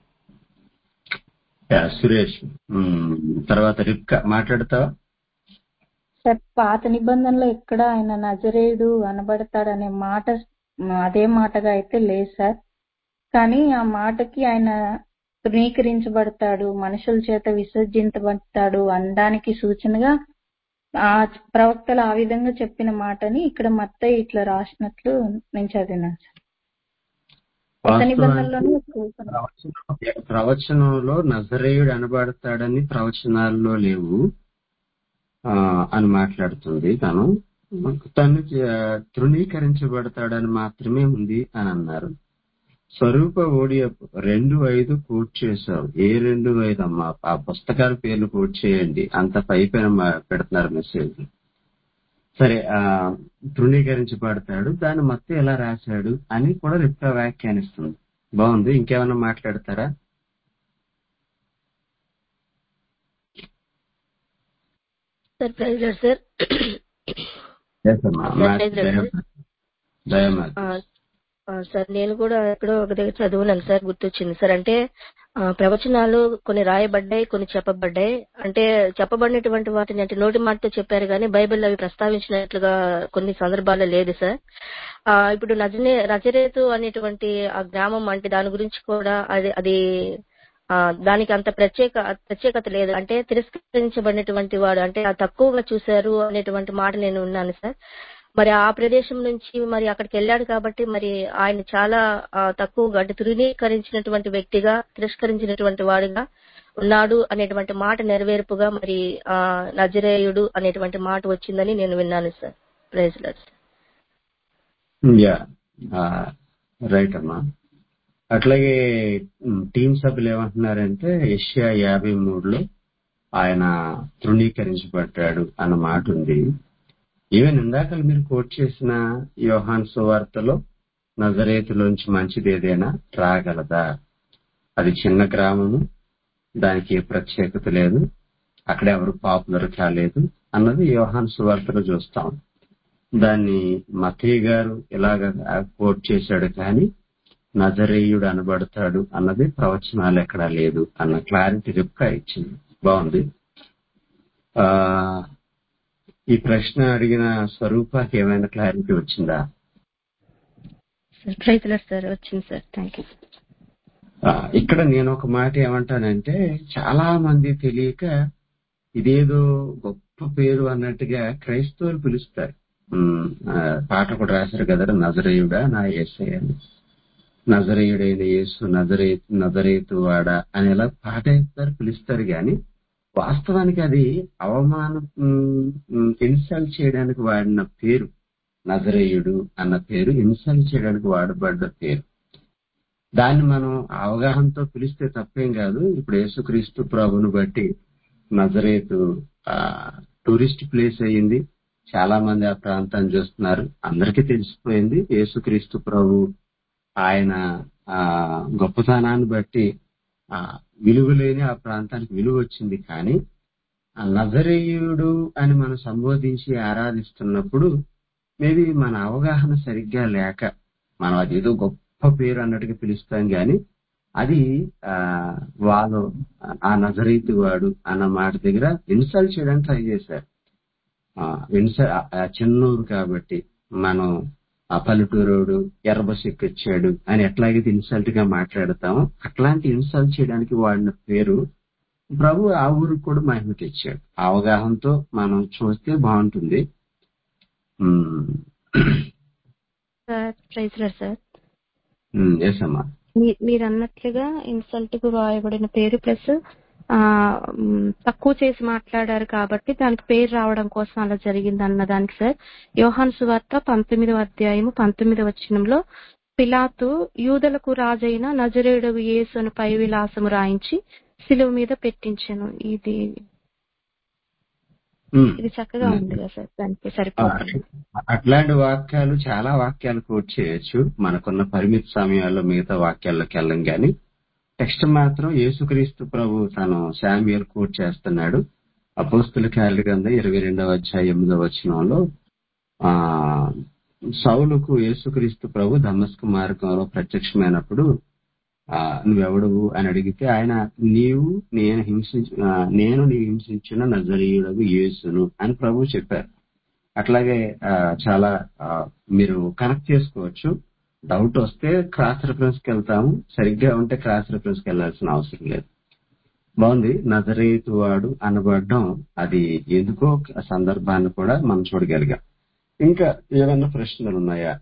యా, సురేష్ ఉమ్, తర్వాత రిప్కా మాట్లాడతావా సార్ పాత నిబంధనలో ఎక్కడ ఆయన నజరేయుడు అనబడతాడనే మాట మ్, అదే మాటగా అయితే లేదు సార్ కానీ ఆ మాటకి ఆయన తృణీకరించబడతాడు మనుషుల చేత విసర్జించబడతాడు అనడానికి సూచనగా ఆ ప్రవక్తలు ఆ విధంగా చెప్పిన మాటని ఇక్కడ మత్తయి ఇట్లా రాసినట్లు నేను చదివినాను సార్ కొత్త వాస్తవానికి నిబంధనలోనే ఎక్కువ సార్. ప్రవచనం ప్రవచనంలో నజరేయుడు అనబడతాడని ప్రవచనాల్లో లేవు ఆ, అని మాట్లాడుతుంది తను తను ఆ, తృణీకరించబడతాడని మాత్రమే ఉంది అని అన్నారు స్వరూప ఓడియ రెండు ఐదు కోట్ చేశావు ఏ రెండు ఐదు అమ్మా ఆ పుస్తకాల పేర్లు కోట్ చేయండి అంత పైపైన మా- పెడుతున్నారు మెసేజ్ సరే ఆ తృణీకరించబడతాడు దాన్ని మొత్తం ఎలా రాశాడు అని కూడా రిప్కా వ్యాఖ్యానిస్తుంది బాగుంది ఇంకేమైనా మాట్లాడతారా sir praise lord sir Yes, అమ్మా. సార్ మ్యాథ్స్ ప్రైజ్ లార్డ్ దయ- సార్ దయమాత. ఆ, ఆ, సార్ నేను కూడా ఎక్కడో ఒక దగ్గర చదువున్నాను సార్ గుర్తొచ్చింది సార్ అంటే ఆ, ప్రవచనాలు కొన్ని రాయబడ్డాయి కొన్ని చెప్పబడ్డాయి అంటే చెప్పబడినటువంటి వాటిని అంటే నోటి మాటతో చెప్పారు కానీ బైబిల్ అవి ప్రస్తావించినట్లుగా కొన్ని సందర్భాల్లో లేదు సార్ ఆ, ఇప్పుడు నజనే నజరేతు అనేటువంటి ఆ గ్రామం అంటే దాని గురించి కూడా అది అది ఆ, దానికి అంత ప్రత్యేక ప్రత్యేకత లేదు అంటే తిరస్కరించబడినటువంటి వాడు అంటే ఆ తక్కువగా చూశారు అనేటువంటి మాట నేను విన్నాను సార్ మరి ఆ ప్రదేశం నుంచి మరి అక్కడికి వెళ్ళాడు కాబట్టి మరి ఆయన చాలా ఆ, తక్కువగా అంటే తృణీకరించినటువంటి వ్యక్తిగా తిరస్కరించినటువంటి వాడుగా ఉన్నాడు అనేటువంటి మాట నెరవేర్పుగా మరి ఆ నజరేయుడు అనేటువంటి మాట వచ్చిందని నేను విన్నాను sir praise lord sir. Yeah ఆ, రైట్ అమ్మా అట్లాగే ఉమ్, టీం సభ్యులు ఏమంటున్నారంటే ఏషియా యాభై మూడులో ఆయన తృణీకరించబడ్డాడు అన్న మాట ఉంది ఈవెన్ ఇందాక మీరు కోట్ చేసిన యోహాన్ సువార్తలో నజరేతులోంచి మంచిది ఏదైనా రాగలదా అది చిన్న గ్రామము దానికి ఏ ప్రత్యేకత లేదు అక్కడ ఎవరు పాపులర్ కాలేదు అన్నది యోహాన్ సువార్తలో చూస్తాం దాన్ని మతయ్య గారు ఇలాగ కోట్ చేశాడు కానీ నజరేయుడు అనబడతాడు అన్నది ప్రవచనాలు ఎక్కడా లేదు అన్న క్లారిటీ రిప్కా ఇచ్చింది బాగుంది ఆ ఈ ప్రశ్న అడిగిన స్వరూపాకి ఏమైనా క్లారిటీ వచ్చిందా సార్ ప్రైజ్ లార్డ్ సార్ వచ్చింది సార్ థ్యాంక్ యూ ఆ, ఇక్కడ నేను ఒక మాట ఏమంటానంటే చాలా మంది తెలియక ఇదేదో గొప్ప పేరు అన్నట్టుగా క్రైస్తవులు పిలుస్తారు ఉమ్, ఆ, పాట కూడా రాశారు కదా నజరేయుడా నా యేసే అని నజరేయుడైన యేసు నజరే నజరేతు వాడా అని ఎలా పాట వేస్తారు పిలుస్తారు గాని వాస్తవానికి అది అవమానం ఇన్సల్ట్ చేయడానికి వాడిన పేరు నజరేయుడు అన్న పేరు ఇన్సల్ట్ చేయడానికి వాడబడ్డ పేరు దాన్ని మనం అవగాహనతో పిలిస్తే తప్పేం కాదు ఇప్పుడు యేసుక్రీస్తు ప్రభుని బట్టి నజరేతు ఆ, టూరిస్ట్ ప్లేస్ అయ్యింది చాలా మంది ఆ ప్రాంతాన్ని చూస్తున్నారు అందరికీ తెలిసిపోయింది యేసుక్రీస్తు ప్రభు ఆయన ఆ గొప్పతనాన్ని బట్టి ఆ విలువ లేని ఆ ప్రాంతానికి విలువ వచ్చింది కానీ ఆ నజరేయుడు అని మనం సంబోధించి ఆరాధిస్తున్నప్పుడు మేబీ మన అవగాహన సరిగ్గా లేక మనం అది ఏదో గొప్ప పేరు అన్నట్టుగా పిలుస్తాం గాని అది ఆ వాళ్ళు ఆ నజరీతు వాడు అన్న మాట దగ్గర ఇన్సల్ట్ చేయడానికి ట్రై చేశారు ఆ, ఇన్స- ఆ చిన్నూరు కాబట్టి మనం ఆ పల్లెటూరోడు ఎర్రబస్ ఎక్కొచ్చాడు అని ఎట్లాగైతే ఇన్సల్ట్ గా మాట్లాడతామో అట్లాంటి ఇన్సల్ట్ చేయడానికి వాడిన పేరు ప్రభు ఆ ఊరికి కూడా మహిమ తెచ్చాడు ఆ అవగాహనతో మనం చూస్తే బాగుంటుంది um. Sir praise sir yes అమ్మా మీ- మీరు అన్నట్లుగా ఇన్సల్ట్ కు రాయబడిన పేరు ప్లస్ ఆ మ్, తక్కువ చేసి మాట్లాడారు కాబట్టి దానికి పేరు రావడం కోసం అలా జరిగింది అన్నదానికి సార్ యోహాన్ సువార్త పంతొమ్మిదవ అధ్యాయము పంతొమ్మిదవ వచనంలో పిలాతు యూదలకు రాజైన నజరేయుడు యేసును పై విలాసము రాయించి శిలువ మీద పెట్టించాను ఇది ఉమ్. ఇది చక్కగా ఉంది కదా సార్ దానికి ఆ, సరిపోతుంది అట్లాంటి వాక్యాలు చాలా వాక్యాలు కోట్ చేయొచ్చు మనకున్న పరిమిత సమయాల్లో మిగతా వాక్యాల్లోకి వెళ్ళం గాని టెక్స్ట్ మాత్రం యేసుక్రీస్తు ప్రభు తను శామ్యుయల్ కోట్ చేస్తున్నాడు అపోస్తుల కార్య గ్రంథం ఇరవై రెండవ అధ్యాయం ఎనిమిదవ వచనంలో ఆ సౌలుకు యేసుక్రీస్తు ప్రభు దమస్కు మార్గంలో ప్రత్యక్షమైనప్పుడు ఆ నువ్వెవడువు అని అడిగితే ఆయన నీవు నేను హింసించు ఆ, నేను నీవు హింసించిన నజరీయుడవు యేసును అని ప్రభు చెప్పారు అట్లాగే ఆ, చాలా ఆ, మీరు కనెక్ట్ చేసుకోవచ్చు డౌట్ వస్తే క్రాస్ రెఫరెన్స్ కి వెళ్తాము సరిగ్గా ఉంటే క్రాస్ రెఫరెన్స్ కి వెళ్ళాల్సిన అవసరం లేదు బాగుంది నజరేతు వాడు అనబడడం అది ఎందుకో ఆ సందర్భాన్ని కూడా మనం చూడగలిగాం ఇంకా ఏమైనా ప్రశ్నలు ఉన్నాయా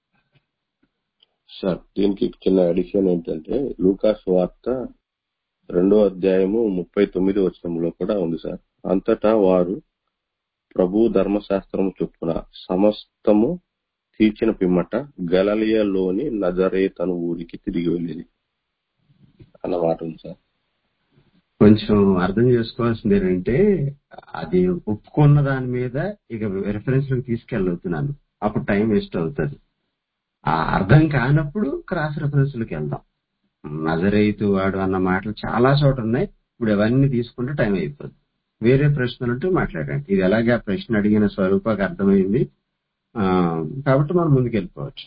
సార్ దీనికి చిన్న అడిషన్ ఏంటంటే లూకాస్ వార్త రెండో అధ్యాయము ముప్పై తొమ్మిది వచనంలో కూడా ఉంది సార్ అంతటా వారు ప్రభు ధర్మశాస్త్రము చొప్పున సమస్తము తీర్చిన పిమ్మట గలలియలోని నజరే తన ఊరికి తిరిగి వెళ్ళేది అన్న మాట ఉంది సార్ కొంచెం అర్థం చేసుకోవాల్సింది ఏంటంటే అది ఒప్పుకున్న దాని మీద ఇక రెఫరెన్స్ తీసుకెళ్ళవుతున్నాను అప్పుడు టైం వేస్ట్ అవుతుంది ఆ అర్థం కానప్పుడు క్రాస్ రెఫరెన్స్ లకు వెళ్దాం నజరైతు వాడు అన్న మాటలు చాలా చోట ఉన్నాయి ఇప్పుడు అవన్నీ తీసుకుంటే టైం అయిపోతుంది వేరే ప్రశ్నలు ఉంటే మాట్లాడండి ఇది ఎలాగా ప్రశ్న అడిగిన స్వరూపకు అర్థమైంది ఆ, కాబట్టి మనం ముందుకు వెళ్ళిపోవచ్చు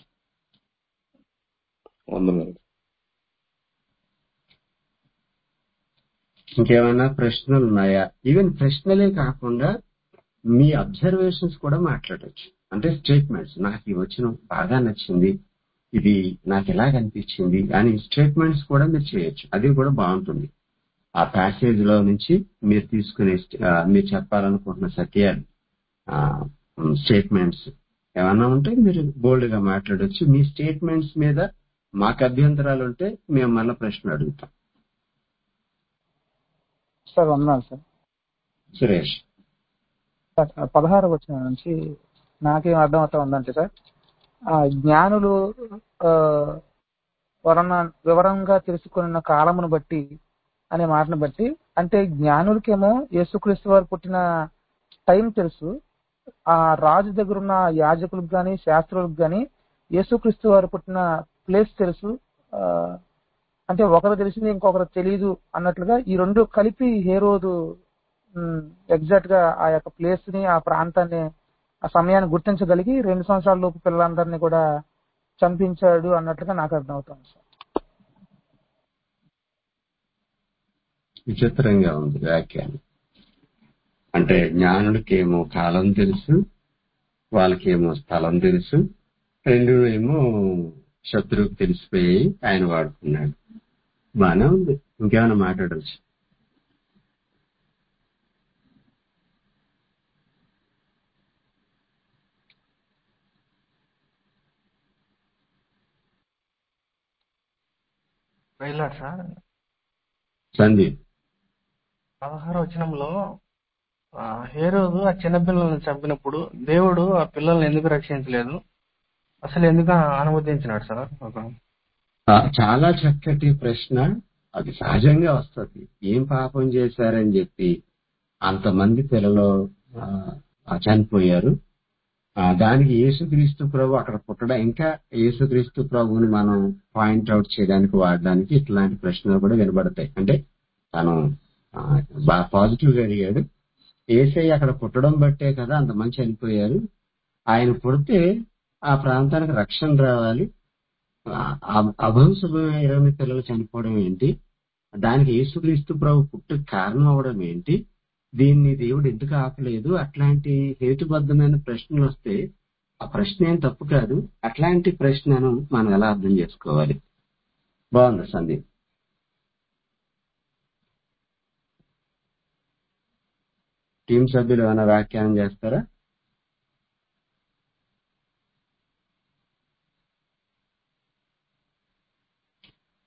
వందనాలు ఇంకేమైనా ప్రశ్నలు ఉన్నాయా ఈవెన్ ప్రశ్నలే కాకుండా మీ అబ్జర్వేషన్స్ కూడా మాట్లాడొచ్చు అంటే స్టేట్మెంట్స్ నాకు ఈ వచ్చిన బాగా నచ్చింది ఇది నాకు ఎలా కనిపించింది అని స్టేట్మెంట్స్ కూడా మీరు చేయొచ్చు అది కూడా బాగుంటుంది ఆ ప్యాసేజ్ లో నుంచి మీరు తీసుకునే st- ఆ, మీరు చెప్పాలనుకుంటున్న సత్యాలు స్టేట్మెంట్స్ ఏమన్నా ఉంటే మీరు బోల్డ్ గా మాట్లాడొచ్చు మీ స్టేట్మెంట్స్ మీద మాకు అభ్యంతరాలు ఉంటే మేము మళ్ళీ ప్రశ్న అడుగుతాం సార్ వందనాలు సార్ సురేష్ సార్ పదహారు వచ్చిన నుంచి నాకేం అర్థం అవుతా ఉందంటే సార్ ఆ జ్ఞానులు ఆ, వలన వివరంగా తెలుసుకున్న కాలమును బట్టి అనే మాటను బట్టి అంటే జ్ఞానులకేమో యేసుక్రీస్తు వారు పుట్టిన టైం తెలుసు ఆ రాజు దగ్గర ఉన్న యాజకులకు గాని శాస్త్రులకు గాని యేసుక్రీస్తు వారు పుట్టిన ప్లేస్ తెలుసు ఆ, అంటే ఒకరు తెలిసింది ఇంకొకరు తెలియదు అన్నట్లుగా ఈ రెండు కలిపి ఏ రోజు ఎగ్జాక్ట్ గా ఆ యొక్క ప్లేస్ ని ఆ ప్రాంతాన్ని ఆ సమయాన్ని గుర్తించగలిగి రెండు సంవత్సరాల లోపు పిల్లలందరినీ కూడా చంపించాడు అన్నట్లుగా నాకు అర్థం అవుతుంది సార్ విచిత్రంగా ఉంది వ్యాఖ్యానం అంటే జ్ఞానులకేమో కాలం తెలుసు వాళ్ళకేమో స్థలం తెలుసు రెండు ఏమో శత్రువుకు తెలిసిపోయి ఆయన వాడుకున్నాడు బానే ఉంది ఇంకేమైనా మాట్లాడచ్చు వెళ్ళాడు సార్ సందీప్ పదహారు వచనంలో ఆ, హేరోదు ఆ చిన్న పిల్లల్ని చంపినప్పుడు దేవుడు ఆ పిల్లల్ని ఎందుకు రక్షించలేదు అసలు ఎందుకు అనుమతించినాడు సార్ ఒక ఆ, చాలా చక్కటి ప్రశ్న అది సహజంగా వస్తుంది ఏం పాపం చేశారని చెప్పి అంతమంది పిల్లలు ఆ, ఆ, చనిపోయారు ఆ, దానికి యేసుక్రీస్తు ప్రభు అక్కడ పుట్టడం ఇంకా యేసుక్రీస్తు ప్రభుని మనం పాయింట్ అవుట్ చేయడానికి వాడడానికి ఇట్లాంటి ప్రశ్నలు కూడా వినబడతాయి అంటే తను ఆ, బాగా పాజిటివ్ గా అడిగాడు ఏసై అక్కడ పుట్టడం బట్టే కదా అంతమంది చనిపోయారు ఆయన పుడితే ఆ ప్రాంతానికి రక్షణ రావాలి అభంశమైన ఇరవై పిల్లలు చనిపోవడం ఏంటి దానికి యేసుక్రీస్తు ప్రభు పుట్టు కారణం అవడం ఏంటి దీన్ని దేవుడు ఎందుకు ఆపలేదు అట్లాంటి హేతుబద్ధమైన ప్రశ్నలు వస్తే ఆ ప్రశ్న ఏం తప్పు కాదు అట్లాంటి ప్రశ్నను మనం ఎలా అర్థం చేసుకోవాలి బాగుంది సందీప్ టీం సభ్యులు ఏమైనా వ్యాఖ్యానం చేస్తారా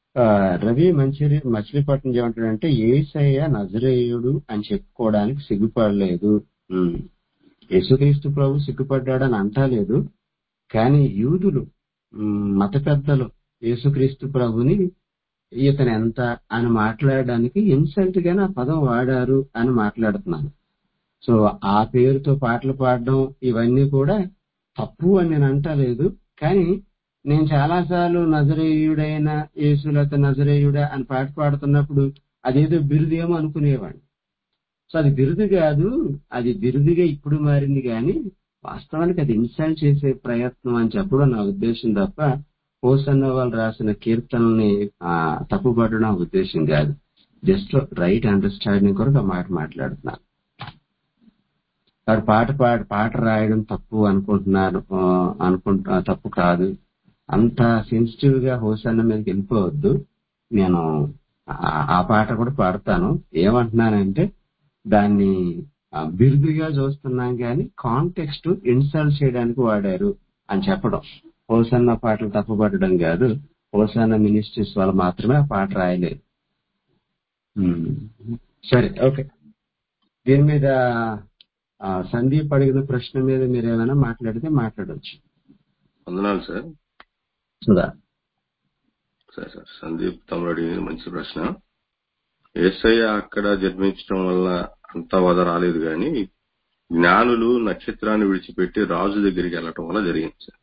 ఆ, రవి మంచిరి మచిలీపట్నం ఏమంటాడంటే ఏసయ్య నజరేయుడు అని చెప్పుకోవడానికి సిగ్గుపడలేదు ఉమ్. యేసుక్రీస్తు ప్రభు సిగ్గుపడ్డాడని అంటలేదు కానీ యూదులు ఉమ్, మత పెద్దలు యేసుక్రీస్తు ప్రభుని ఇతను ఎంత అని మాట్లాడడానికి ఇన్సల్ట్ గానే ఆ పదం వాడారు అని మాట్లాడుతున్నాను సో ఆ పేరుతో పాటలు పాడడం ఇవన్నీ కూడా తప్పు అని నేను అంటలేదు కానీ నేను చాలాసార్లు నజరేయుడైన యేసులత నజరేయుడా అని పాట పాడుతున్నప్పుడు అదేదో బిరుదేమో అనుకునేవాడిని సో అది బిరుదు కాదు అది బిరుదుగా ఇప్పుడు మారింది కానీ వాస్తవానికి అది ఇన్సల్ట్ చేసే ప్రయత్నం అని చెప్పడం నా ఉద్దేశం తప్ప హోసన్న వాళ్ళు రాసిన కీర్తనల్ని ఆ, తప్పుపడడం నా ఉద్దేశం కాదు జస్ట్ రైట్ అండర్స్టాండింగ్ కొరకు ఆ మాట మాట్లాడుతున్నాను వాడు పాట పాట పాట రాయడం తప్పు అనుకుంటున్నారు ఆ, అనుకుంటా తప్పు కాదు అంత సెన్సిటివ్ గా హోసన్న మీదకి వెళ్ళిపోవద్దు నేను ఆ- ఆ పాట కూడా పాడతాను ఏమంటున్నానంటే దాన్ని ఆ, బిరుదుగా చూస్తున్నాం కానీ కాంటెక్స్ట్ ఇన్సల్ట్ చేయడానికి వాడారు అని చెప్పడం హోసన్న పాటలు తప్పుపడడం కాదు హోసన్న మినిస్ట్రీస్ వాళ్ళు మాత్రమే ఆ పాట రాయలేదు ఉమ్. సరే ఓకే దీని మీద ఆ, సందీప్ అడిగిన ప్రశ్న మీద మీరు ఏమైనా మాట్లాడితే మాట్లాడవచ్చు వందనాలు సార్ సుధా సరే సార్ సందీప్ తమ్ముడు అడిగిన మంచి ప్రశ్న ఏసయ్య అక్కడ జన్మించడం వల్ల అంతా వద రాలేదు కానీ జ్ఞానులు నక్షత్రాన్ని విడిచిపెట్టి రాజు దగ్గరికి వెళ్ళటం వల్ల జరిగింది సార్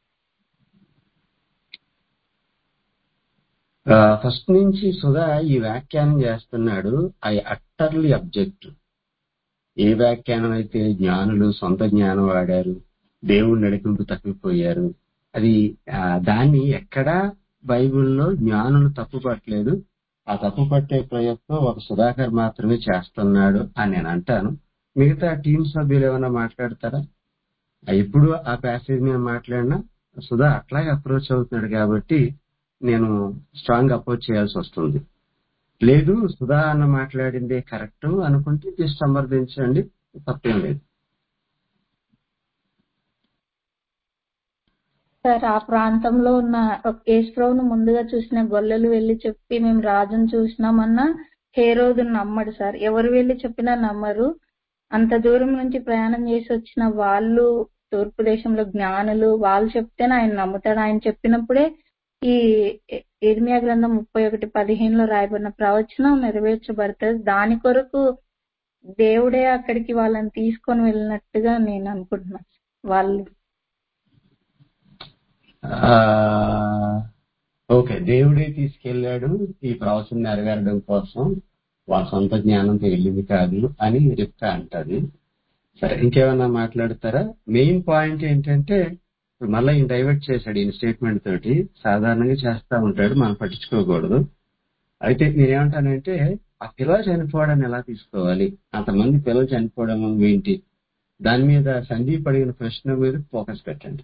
ఫస్ట్ నుంచి సుధా ఈ వ్యాఖ్యానం చేస్తున్నాడు ఐ అట్టర్లీ అబ్జెక్ట్ ఏ వ్యాఖ్యానం అయితే జ్ఞానులు సొంత జ్ఞానం వాడారు దేవుడి నడిపింపు తప్పిపోయారు అది ఆ, దాన్ని ఎక్కడా బైబిల్లో జ్ఞానులు తప్పు పట్టలేదు ఆ తప్పు పట్టే ప్రయత్నం ఒక సుధాకర్ మాత్రమే చేస్తున్నాడు అని నేను అంటాను మిగతా టీం సభ్యులు ఏమైనా మాట్లాడతారా ఆ, ఎప్పుడు ఆ ప్యాసేజ్ మీద మాట్లాడినా సుధా అట్లాగే అప్రోచ్ అవుతున్నాడు కాబట్టి నేను స్ట్రాంగ్ అప్రోచ్ చేయాల్సి వస్తుంది లేదు సుధా అన్న మాట్లాడిందే కరెక్ట్ అనుకుంటే జస్ట్ సమర్థించండి తప్పేం లేదు సార్ ఆ ప్రాంతంలో ఉన్న ఒక యేసుప్రభును ముందుగా చూసిన గొల్లలు వెళ్లి చెప్పి మేము రాజును చూసినామన్నా హేరోదు నమ్మడు సార్ ఎవరు వెళ్లి చెప్పినా నమ్మరు అంత దూరం నుంచి ప్రయాణం చేసి వచ్చిన వాళ్ళు తూర్పు దేశంలో జ్ఞానులు వాళ్ళు చెప్తేనే ఆయన నమ్ముతాడు ఆయన చెప్పినప్పుడే ఈ ఇర్మియా గ్రంథం ముప్పై ఒకటి పదిహేనులో రాయబడిన ప్రవచనం నెరవేర్చబడుతుంది దాని కొరకు దేవుడే అక్కడికి వాళ్ళని తీసుకొని వెళ్ళినట్టుగా నేను అనుకుంటున్నాను వాళ్ళు ఆ, ఓకే దేవుడే తీసుకెళ్లాడు ఈ ప్రవచనం నెరవేరడం కోసం వాళ్ళ సొంత జ్ఞానంతో వెళ్ళింది కాదు అని చెప్తా అంటది సరే ఇంకేమన్నా మాట్లాడతారా మెయిన్ పాయింట్ ఏంటంటే ఇప్పుడు మళ్ళీ ఈయన డైవర్ట్ చేశాడు ఈయన స్టేట్మెంట్ తోటి సాధారణంగా చేస్తా ఉంటాడు మనం పట్టించుకోకూడదు అయితే నేనేమంటానంటే ఆ పిల్లలు చనిపోవడాన్ని ఎలా తీసుకోవాలి అంతమంది పిల్లలు చనిపోవడం ఏంటి దాని మీద సందీప్ అడిగిన ప్రశ్న మీద ఫోకస్ పెట్టండి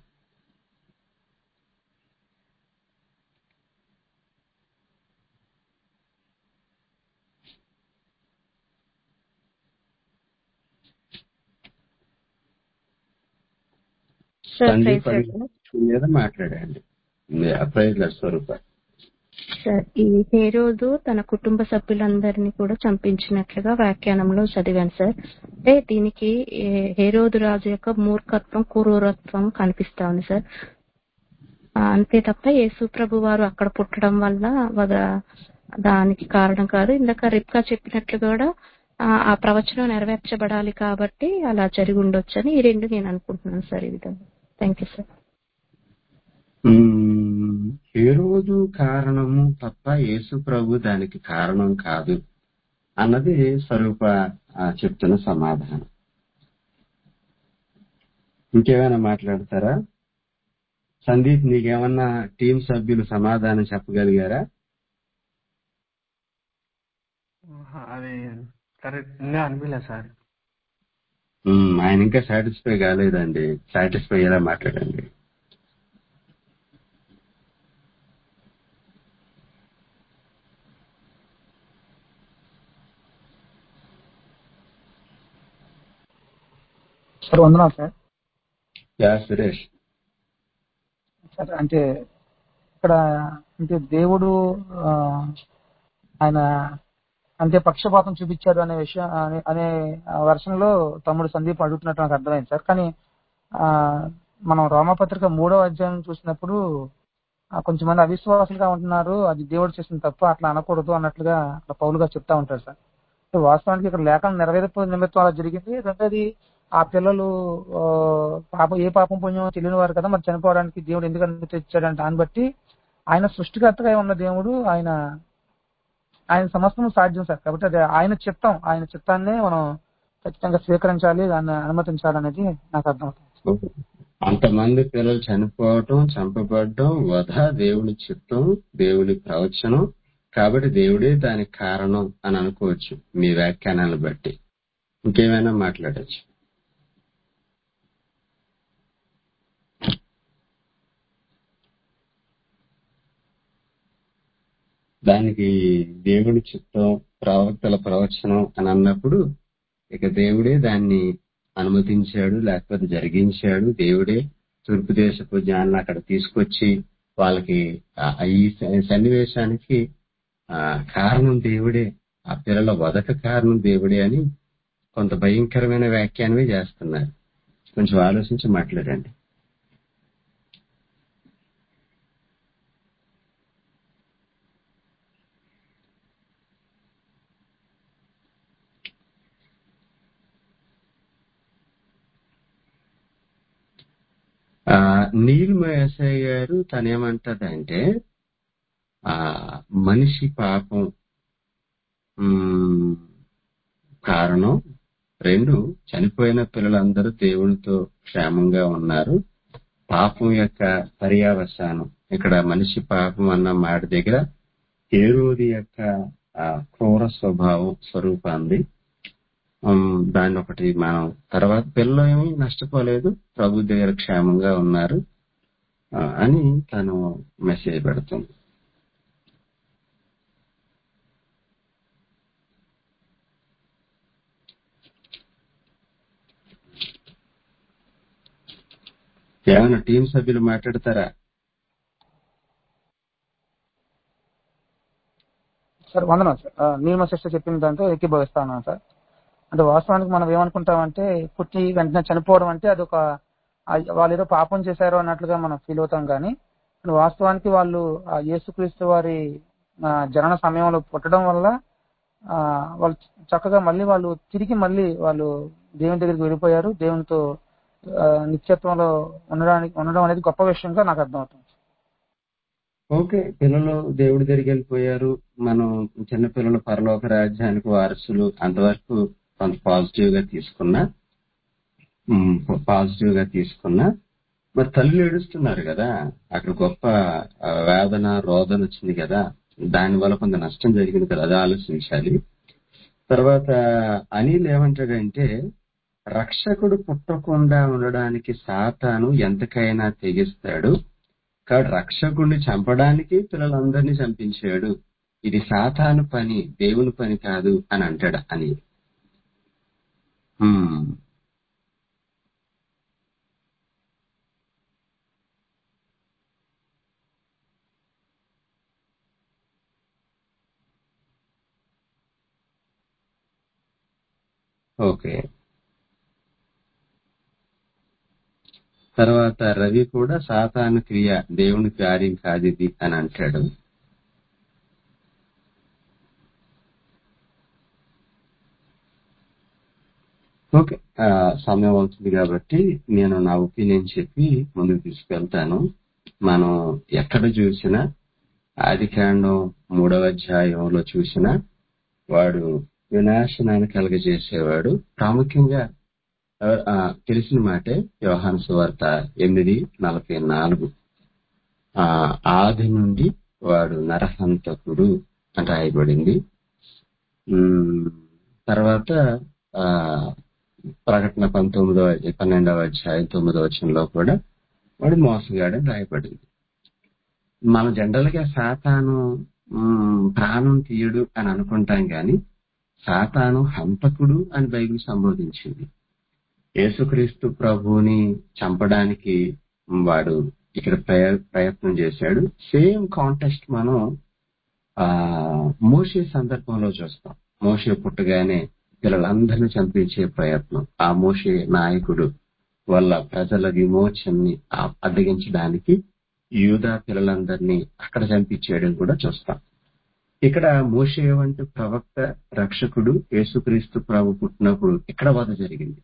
సార్ సందీప్ ప్రైజ్ అడిగిన ప్రశ్న మీద మాట్లాడండి ప్రైజ్ల స్వరూప సార్ ఈ హేరోదు తన కుటుంబ సభ్యులందరినీ కూడా చంపించినట్లుగా వ్యాఖ్యానంలో చదివాను సార్ అంటే దీనికి ఏ, హేరోదు రాజు యొక్క మూర్ఖత్వం క్రూరత్వం కనిపిస్తా ఉంది సార్ ఆ, అంతే తప్ప యేసు ప్రభు వారు అక్కడ పుట్టడం వల్ల వద దానికి కారణం కాదు ఇందాక రిప్కా చెప్పినట్లు కూడా ఆ, ఆ ప్రవచనం నెరవేర్చబడాలి కాబట్టి అలా జరిగి ఉండొచ్చు అని ఈ రెండు నేను అనుకుంటున్నాను సార్ ఈ విధంగా థ్యాంక్ యూ సార్ మ్మ్. ఏ రోజు కారణము తప్ప యేసు ప్రభు దానికి కారణం కాదు అన్నది స్వరూప ఆ, చెప్తున్న సమాధానం ఇంకేమైనా మాట్లాడతారా సందీప్ నీకేమన్నా టీం సభ్యులు సమాధానం చెప్పగలిగారా ఆహా, అది కరెక్ట్ ఇంకా అనిపించలేదు సార్ మ్మ్. ఆయన ఇంకా సాటిస్ఫై కాలేదండి సాటిస్ఫై అయ్యేలా మాట్లాడండి సార్ వందనాలు సార్ యా సురేష్ సార్ అంటే ఇక్కడ అంటే దేవుడు ఆ, ఆయన అంటే పక్షపాతం చూపించారు అనే విషయం అనే- అనే వర్షన్ లో తమ్ముడు సందీప్ అడుగుతున్నట్టు నాకు అర్థమైంది సార్ కానీ ఆ మనం రోమపత్రిక మూడో అధ్యాయం చూసినప్పుడు ఆ, కొంచెం మంది అవిశ్వాసులుగా ఉంటున్నారు అది దేవుడు చేసిన తప్పు అట్లా అనకూడదు అన్నట్లుగా అట్లా పౌలుగా చెప్తా ఉంటారు సార్ అంటే వాస్తవానికి ఇక్కడ లేఖనం నెరవేర్పు నిమిత్తం అలా జరిగింది రెండోది ఆ పిల్లలు ఆ, పాపం ఏ పాపం పుణ్యం తెలియని వారు కదా మరి చనిపోవడానికి దేవుడు ఎందుకు అనుమతి ఇచ్చాడంటే దాన్ని బట్టి ఆయన సృష్టికర్తగా ఉన్న దేవుడు ఆయన ఆయన సమస్తం సాధ్యం సార్ కాబట్టి అది ఆయన చిత్తం ఆయన చిత్తాన్నే మనం ఖచ్చితంగా స్వీకరించాలి దాన్ని అనుమతించాలనేది నాకు అర్థమవుతుంది అంతమంది పిల్లలు చనిపోవటం చంపబడటం వధ దేవుని చిత్తం దేవుని ప్రవచనం కాబట్టి దేవుడే దానికి కారణం అని అనుకోవచ్చు మీ వ్యాఖ్యానాలను బట్టి ఇంకేమైనా మాట్లాడచ్చు దానికి దేవుడి చిత్తం ప్రవక్తల ప్రవచనం అని అన్నప్పుడు ఇక దేవుడే దాన్ని అనుమతించాడు లేకపోతే జరిగించాడు దేవుడే తూర్పు దేశపు జ్ఞానాన్ని అక్కడ తీసుకొచ్చి వాళ్ళకి ఆ ఈ స- సన్నివేశానికి ఆ కారణం దేవుడే ఆ పిల్లల వదక కారణం దేవుడే అని కొంత భయంకరమైన వ్యాఖ్యానమే చేస్తున్నారు కొంచెం ఆలోచించి మాట్లాడండి ఆ నీల్ మహేశయ్య గారు తనేమంటదంటే ఆ మనిషి పాపం ఉమ్, కారణం రెండు చనిపోయిన పిల్లలందరూ దేవునితో క్షేమంగా ఉన్నారు పాపం యొక్క పర్యావసానం ఇక్కడ మనిషి పాపం అన్న మాట దగ్గర హేరోది యొక్క ఆ, క్రూర స్వభావం స్వరూపాంది ఉమ్, దాన్ని ఒకటి మనం తర్వాత పిల్లలు ఏమీ నష్టపోలేదు ప్రభు దగ్గర క్షేమంగా ఉన్నారు ఆ, అని తను మెసేజ్ పెడుతుంది ఏమైనా టీం సభ్యులు మాట్లాడతారా సార్ వందనం సార్ ఆ, నీలిమ సిస్టర్ చెప్పిన దాంతో ఏకీభవిస్తా ఉన్నాను సార్ అంటే వాస్తవానికి మనం ఏమనుకుంటామంటే పుట్టి వెంటనే చనిపోవడం అంటే అదొక ఆ, వాళ్ళు ఏదో పాపం చేశారు అన్నట్లుగా మనం ఫీల్ అవుతాం కానీ కానీ వాస్తవానికి వాళ్ళు ఆ యేసుక్రీస్తు వారి ఆ, జనన సమయంలో పుట్టడం వల్ల ఆ, వాళ్ళు చక్కగా మళ్ళీ వాళ్ళు తిరిగి మళ్ళీ వాళ్ళు దేవుని దగ్గరికి వెళ్ళిపోయారు దేవునితో ఆ, నిత్యత్వంలో ఉండడానికి ఉండడం అనేది గొప్ప విషయంగా నాకు అర్థమవుతుంది ఓకే పిల్లలు దేవుడి దగ్గరికి వెళ్ళిపోయారు మనం చిన్న పిల్లలు పరలోక రాజ్యానికి వారసులు అంతవరకు కొంత పాజిటివ్ గా తీసుకున్నా పాజిటివ్ గా తీసుకున్నా మరి తల్లులు ఏడుస్తున్నారు కదా అక్కడ గొప్ప ఆ, వేదన రోదన వచ్చింది కదా దాని వల్ల కొంత నష్టం జరిగింది కదా అది ఆలోచించాలి తర్వాత అనిల్ ఏమంటాడంటే రక్షకుడు పుట్టకుండా ఉండడానికి సాతాను ఎంతకైనా తెగిస్తాడు కాబట్టి రక్షకుడిని చంపడానికి పిల్లలందరినీ చంపించాడు ఇది సాతాను పని దేవుని పని కాదు అని అంటాడు అని హ్మ్. ఓకే తర్వాత రవి కూడా సాతాను క్రియ దేవుని కార్యం కాదు ఇది అని అంటాడు ఓకే ఆ, సమయం అవుతుంది కాబట్టి నేను నా ఒపీనియన్ చెప్పి ముందుకు తీసుకెళ్తాను మనం ఎక్కడ చూసినా ఆది కాండం మూడవ అధ్యాయంలో చూసినా వాడు వినాశనాన్ని కలగజేసేవాడు ప్రాముఖ్యంగా ఆ, ఆ, తెలిసిన మాటే వ్యవహాన సువార్త ఎనిమిది నలభై నాలుగు ఆ ఆది నుండి వాడు నరహంతకుడు అని రాయబడింది ఉమ్, తర్వాత ఆ ప్రకటన పంతొమ్మిదవ పన్నెండవ అధ్యాయం తొమ్మిదవ వచనంలో కూడా వాడు మోసగాడని రాయబడింది మనం జనరల్ గా సాతాను ఉమ్, ప్రాణం తీయడు అని అనుకుంటాం గాని సాతాను హంతకుడు అని బైబిల్ సంబోధించింది యేసుక్రీస్తు ప్రభువుని చంపడానికి వాడు ఇక్కడ ప్రయ- ప్రయత్నం చేశాడు సేమ్ కాంటెస్ట్ మనం ఆ మోషే సందర్భంలో చూస్తాం మోషే పుట్టగానే పిల్లలందరినీ చంపించే ప్రయత్నం ఆ మోషే నాయకుడు వల్ల ప్రజల విమోచనని ఆ- అడ్డగించడానికి యూదా పిల్లలందరినీ అక్కడ చంపించేయడం కూడా చూస్తాం ఇక్కడ మోషే వంటి ప్రవక్త రక్షకుడు యేసుక్రీస్తు ప్రభు పుట్టినప్పుడు ఇక్కడ వధ జరిగింది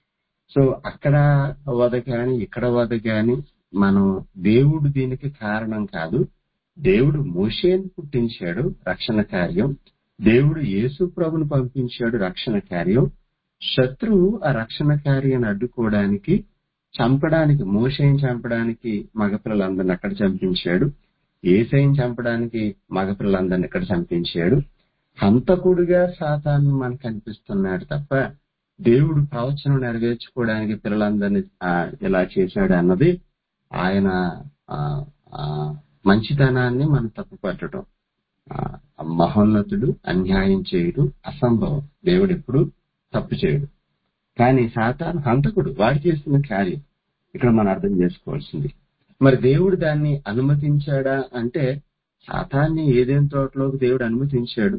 సో అక్కడ వధ కాని ఇక్కడ వధ కాని మనం దేవుడు దీనికి కారణం కాదు దేవుడు మోషేని పుట్టించాడు రక్షణ కార్యం దేవుడు యేసు ప్రభుని పంపించాడు రక్షణ కార్యం శత్రువు ఆ రక్షణ కార్యాన్ని అడ్డుకోవడానికి చంపడానికి మోషేని చంపడానికి మగపిల్లలందరిని అక్కడ చంపించాడు ఏసైని చంపడానికి మగపిల్లలందరిని ఇక్కడ చంపించాడు హంతకుడిగా సాతాను మనకు కనిపిస్తున్నాడు తప్ప దేవుడు ప్రవచనం నెరవేర్చుకోవడానికి పిల్లలందరినీ ఆ, ఇలా చేశాడు అన్నది ఆయన ఆ, ఆ, మంచితనాన్ని మనం తప్పుపట్టడం ఆ, మహోన్నతుడు అన్యాయం చేయడు అసంభవం దేవుడు ఎప్పుడు తప్పు చేయడు కానీ సాతాను హంతకుడు వాడు చేసిన కార్యం ఇక్కడ మనం అర్థం చేసుకోవాల్సింది మరి దేవుడు దాన్ని అనుమతించాడా అంటే సాతాన్ని ఏదేం తోటలోకి దేవుడు అనుమతించాడు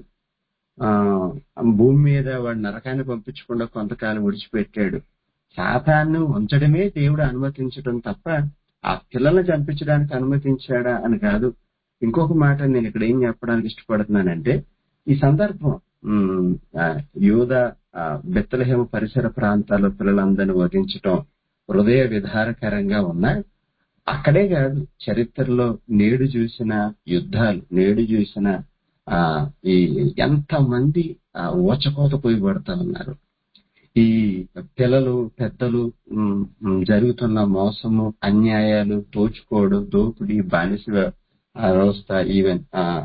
ఆ భూమి మీద వాడు నరకాన్ని పంపించకుండా కొంతకాలం విడిచిపెట్టాడు సాతాన్ని ఉంచడమే దేవుడు అనుమతించడం తప్ప ఆ పిల్లల్ని చంపించడానికి అనుమతించాడా అని కాదు ఇంకొక మాట నేను ఇక్కడ ఏం చెప్పడానికి ఇష్టపడుతున్నానంటే ఈ సందర్భం ఉమ్, ఆ, యూద ఆ, బెత్తలహేమ పరిసర ప్రాంతాల్లో పిల్లలందరినీ వధించటం హృదయ విధారకరంగా ఉన్నా అక్కడే కాదు చరిత్రలో నేడు చూసిన యుద్ధాలు నేడు చూసిన ఆ ఈ ఎంత మంది ఊచకోత పోయిపడతా ఉన్నారు ఈ పిల్లలు పెద్దలు ఉమ్, ఉమ్, జరుగుతున్న మోసము అన్యాయాలు దోచుకోవడం దోపిడీ బానిస ఆ, వ్యవస్థ ఈవెన్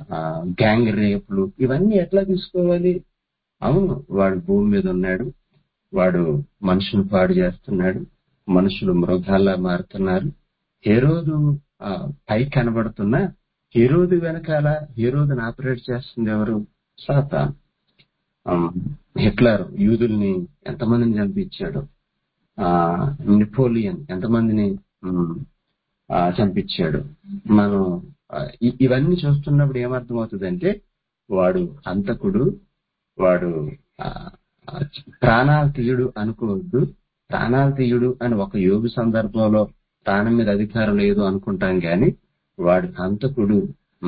గ్యాంగ్ రేపులు ఇవన్నీ ఎట్లా తీసుకోవాలి అవును వాడు భూమి మీద ఉన్నాడు వాడు మనుషులు పాడు చేస్తున్నాడు మనుషులు మృగాల్లా మారుతున్నారు హేరోదు ఆ, పై కనబడుతున్నా హీరోదు వెనకాల హీరోదుని ఆపరేట్ చేస్తుంది ఎవరు సాతాన్ ఆమ్, హిట్లర్ యూదుల్ని ఎంతమందిని చంపించాడు ఆ నెపోలియన్ ఎంతమందిని ఉమ్, ఆ, చంపించాడు మనం ఆ, ఇ- ఇవన్నీ చూస్తున్నప్పుడు ఏమర్థమవుతుందంటే వాడు హంతకుడు వాడు ఆ, ఆ, ప్రాణాలు తీయుడు అనుకోవద్దు ప్రాణాలు తీయుడు అని ఒక యోగు సందర్భంలో ప్రాణం మీద అధికారం లేదు అనుకుంటాం గాని వాడు హంతకుడు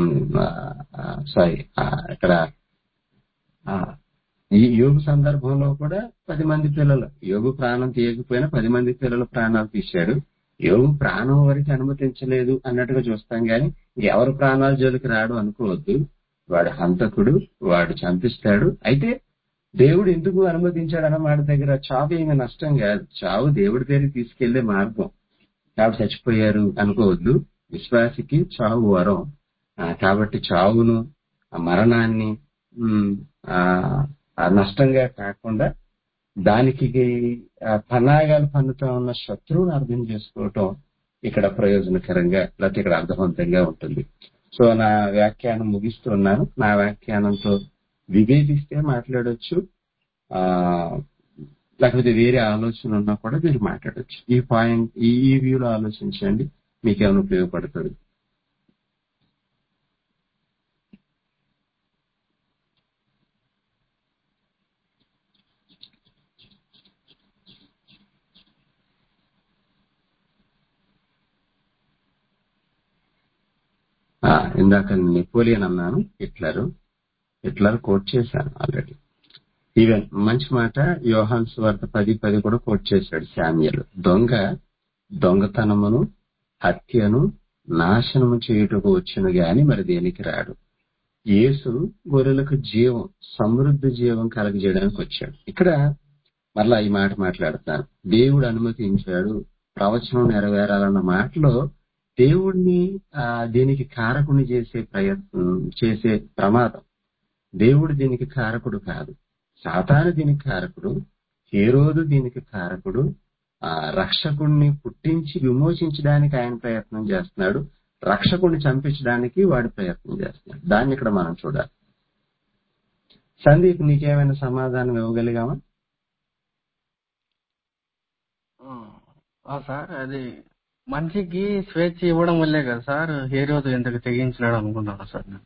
సారీ ఇక్కడ ఆ, ఈ యోగు సందర్భంలో కూడా పది మంది పిల్లలు యోగు ప్రాణం తీయకపోయినా పది మంది పిల్లలు ప్రాణాలు తీశాడు యోగు ప్రాణం వరకు అనుమతించలేదు అన్నట్టుగా చూస్తాం గాని ఎవరు ప్రాణాల జోలికి రాడు అనుకోవద్దు వాడు హంతకుడు వాడు చంపిస్తాడు అయితే దేవుడు ఎందుకు అనుమతించాడు అన్న మాట దగ్గర చావు ఏమి నష్టం కాదు చావు దేవుడి దగ్గరికి తీసుకెళ్లే మార్గం కాబట్టి చచ్చిపోయారు అనుకోవద్దు విశ్వాసికి చావు వరం ఆ, కాబట్టి చావును ఆ మరణాన్ని ఉమ్, ఆ, ఆ నష్టంగా కాకుండా దానికి ఆ, పన్నాగాలు పన్నుతా ఉన్న శత్రువును అర్థం చేసుకోవటం ఇక్కడ ప్రయోజనకరంగా లేకపోతే ఇక్కడ అర్థవంతంగా ఉంటుంది సో నా వ్యాఖ్యానం ముగిస్తున్నాను నా వ్యాఖ్యానంతో విభేదిస్తే మాట్లాడొచ్చు ఆ లేకపోతే వేరే ఆలోచన ఉన్నా కూడా మీరు మాట్లాడొచ్చు ఈ పాయింట్ ఈ ఈ వ్యూలో ఆలోచించండి మీకేమైనా ఉపయోగపడుతుంది ఆ, ఇందాక నేను నెపోలియన్ అన్నాను హిట్లర్ హిట్లర్ కోట్ చేశాను ఆల్రెడీ ఈవెన్ మంచి మాట యోహాన్ సువార్త పది పది కూడా కోట్ చేశాడు శామ్యలు దొంగ దొంగతనమును హత్యను నాశనము చేయుటకు వచ్చును గాని మరి దేనికి రాడు యేసు గొర్రెలకు జీవం సమృద్ధి జీవం కలగజేయడానికి వచ్చాడు ఇక్కడ మరలా ఈ మాట మాట్లాడతాను దేవుడు అనుమతించాడు ప్రవచనం నెరవేరాలన్న మాటలో దేవుణ్ణి ఆ, దీనికి కారకుని చేసే ప్రయత్నం చేసే ప్రమాదం దేవుడు దీనికి కారకుడు కాదు సాతాను దీనికి కారకుడు హేరోదు దీనికి కారకుడు ఆ రక్షకుణ్ణి పుట్టించి విమోచించడానికి ఆయన ప్రయత్నం చేస్తున్నాడు రక్షకుణ్ణి చంపించడానికి వాడి ప్రయత్నం చేస్తున్నాడు దాన్ని ఇక్కడ మనం చూడాలి సందీప్ నీకేమైనా సమాధానం ఇవ్వగలిగామా ఆ, ఆ సార్ అది మనిషికి స్వేచ్ఛ ఇవ్వడం వల్లే కదా సార్ ఏ రోజు ఇంతకు తెగించినాడు అనుకుంటున్నాను సార్ నేను.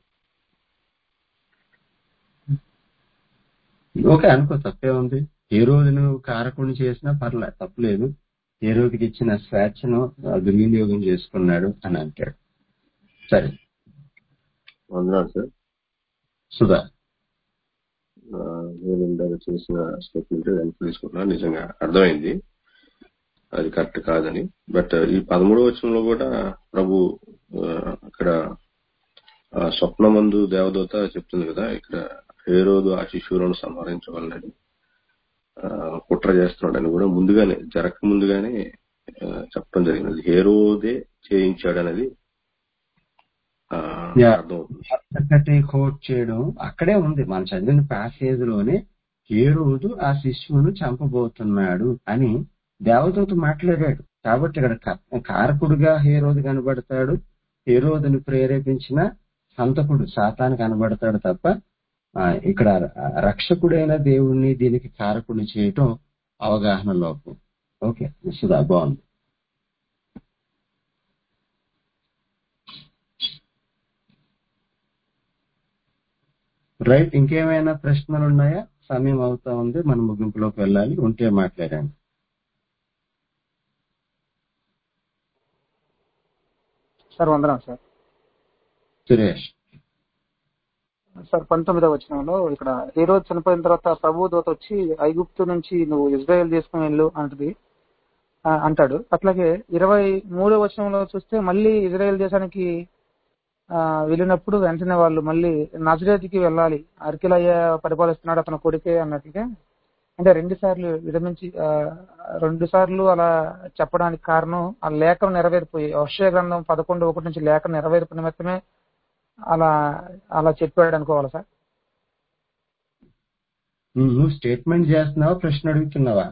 ఓకే అనుకో తప్పే ఉంది ఏ రోజు నువ్వు కారకుని చేసినా పర్లే తప్పలేదు ఏ రోజుకి ఇచ్చిన స్వేచ్ఛను ఆ, దుర్వినియోగం చేసుకున్నాడు అని అంటాడు సరే వందనాలు సార్ సుధా ఆ, నేను ఇందాక చేసిన స్టేట్మెంట్ వెనక్కి తీసుకుంటున్నాను నిజంగా అర్థమైంది అది కరెక్ట్ కాదని బట్ ఈ పదమూడవ వచనంలో కూడా ప్రభు ఆ, అక్కడ ఆ, స్వప్నమందు దేవదూత చెప్తుంది కదా ఇక్కడ ఏ రోజు ఆ శిశువులను సంహరించవాలని ఆ, కుట్ర చేస్తున్నాడని కూడా ముందుగానే జరగక ముందుగానే ఆ, చెప్పడం జరిగినది ఏ రోజే చేయించాడు అనేది ఆ, యా. అర్థమవుతుంది చక్కటి కోట్ చేయడం అక్కడే ఉంది మనం చదివిన ప్యాసేజ్ లోనే ఏ రోజు ఆ శిశువును చంపబోతున్నాడు అని దేవదూత మాట్లాడాడు కాబట్టి ఇక్కడ క- కారకుడుగా ఏ రోజు కనబడతాడు ఏ రోజుని ప్రేరేపించిన హంతకుడు సాతాను కనబడతాడు తప్ప ఆ, ఇక్కడ రక్షకుడైన దేవుణ్ణి దీనికి కారకుడిని చేయటం అవగాహన లోపం ఓకే సుధా బాగుంది రైట్ ఇంకేమైనా ప్రశ్నలు ఉన్నాయా సమయం అవుతా ఉంది మనం ముగింపులోకి వెళ్ళాలి ఉంటే మాట్లాడండి సార్ వందనం సార్ సురేష్ సార్ పంతొమ్మిదవ వచనంలో ఇక్కడ ఏ రోజు చనిపోయిన తర్వాత ప్రభు దూత వచ్చి ఐగుప్తు నుంచి నువ్వు ఇజ్రాయెల్ తీసుకుని వెళ్ళు అంటది ఆ, అంటాడు అట్లాగే ఇరవై మూడో వచనంలో చూస్తే మళ్ళీ ఇజ్రాయెల్ దేశానికి ఆ, వెళ్ళినప్పుడు వెంటనే వాళ్ళు మళ్ళీ నజరేతికి వెళ్ళాలి అరికిలయ్య పరిపాలిస్తున్నాడు అతని కొడుకే అన్నట్లుగా అంటే రెండు సార్లు విరమించి ఆ, రెండు సార్లు అలా చెప్పడానికి కారణం ఆ లేఖ నెరవేరిపోయి వర్ష గ్రంథం పదకొండు ఒకటి నుంచి లేఖ నెరవేర్పు నిమిత్తమే అలా అలా చెప్పాడు అనుకోవాలి సార్ నువ్వు స్టేట్మెంట్ చేస్తున్నావా ప్రశ్న అడుగుతున్నావా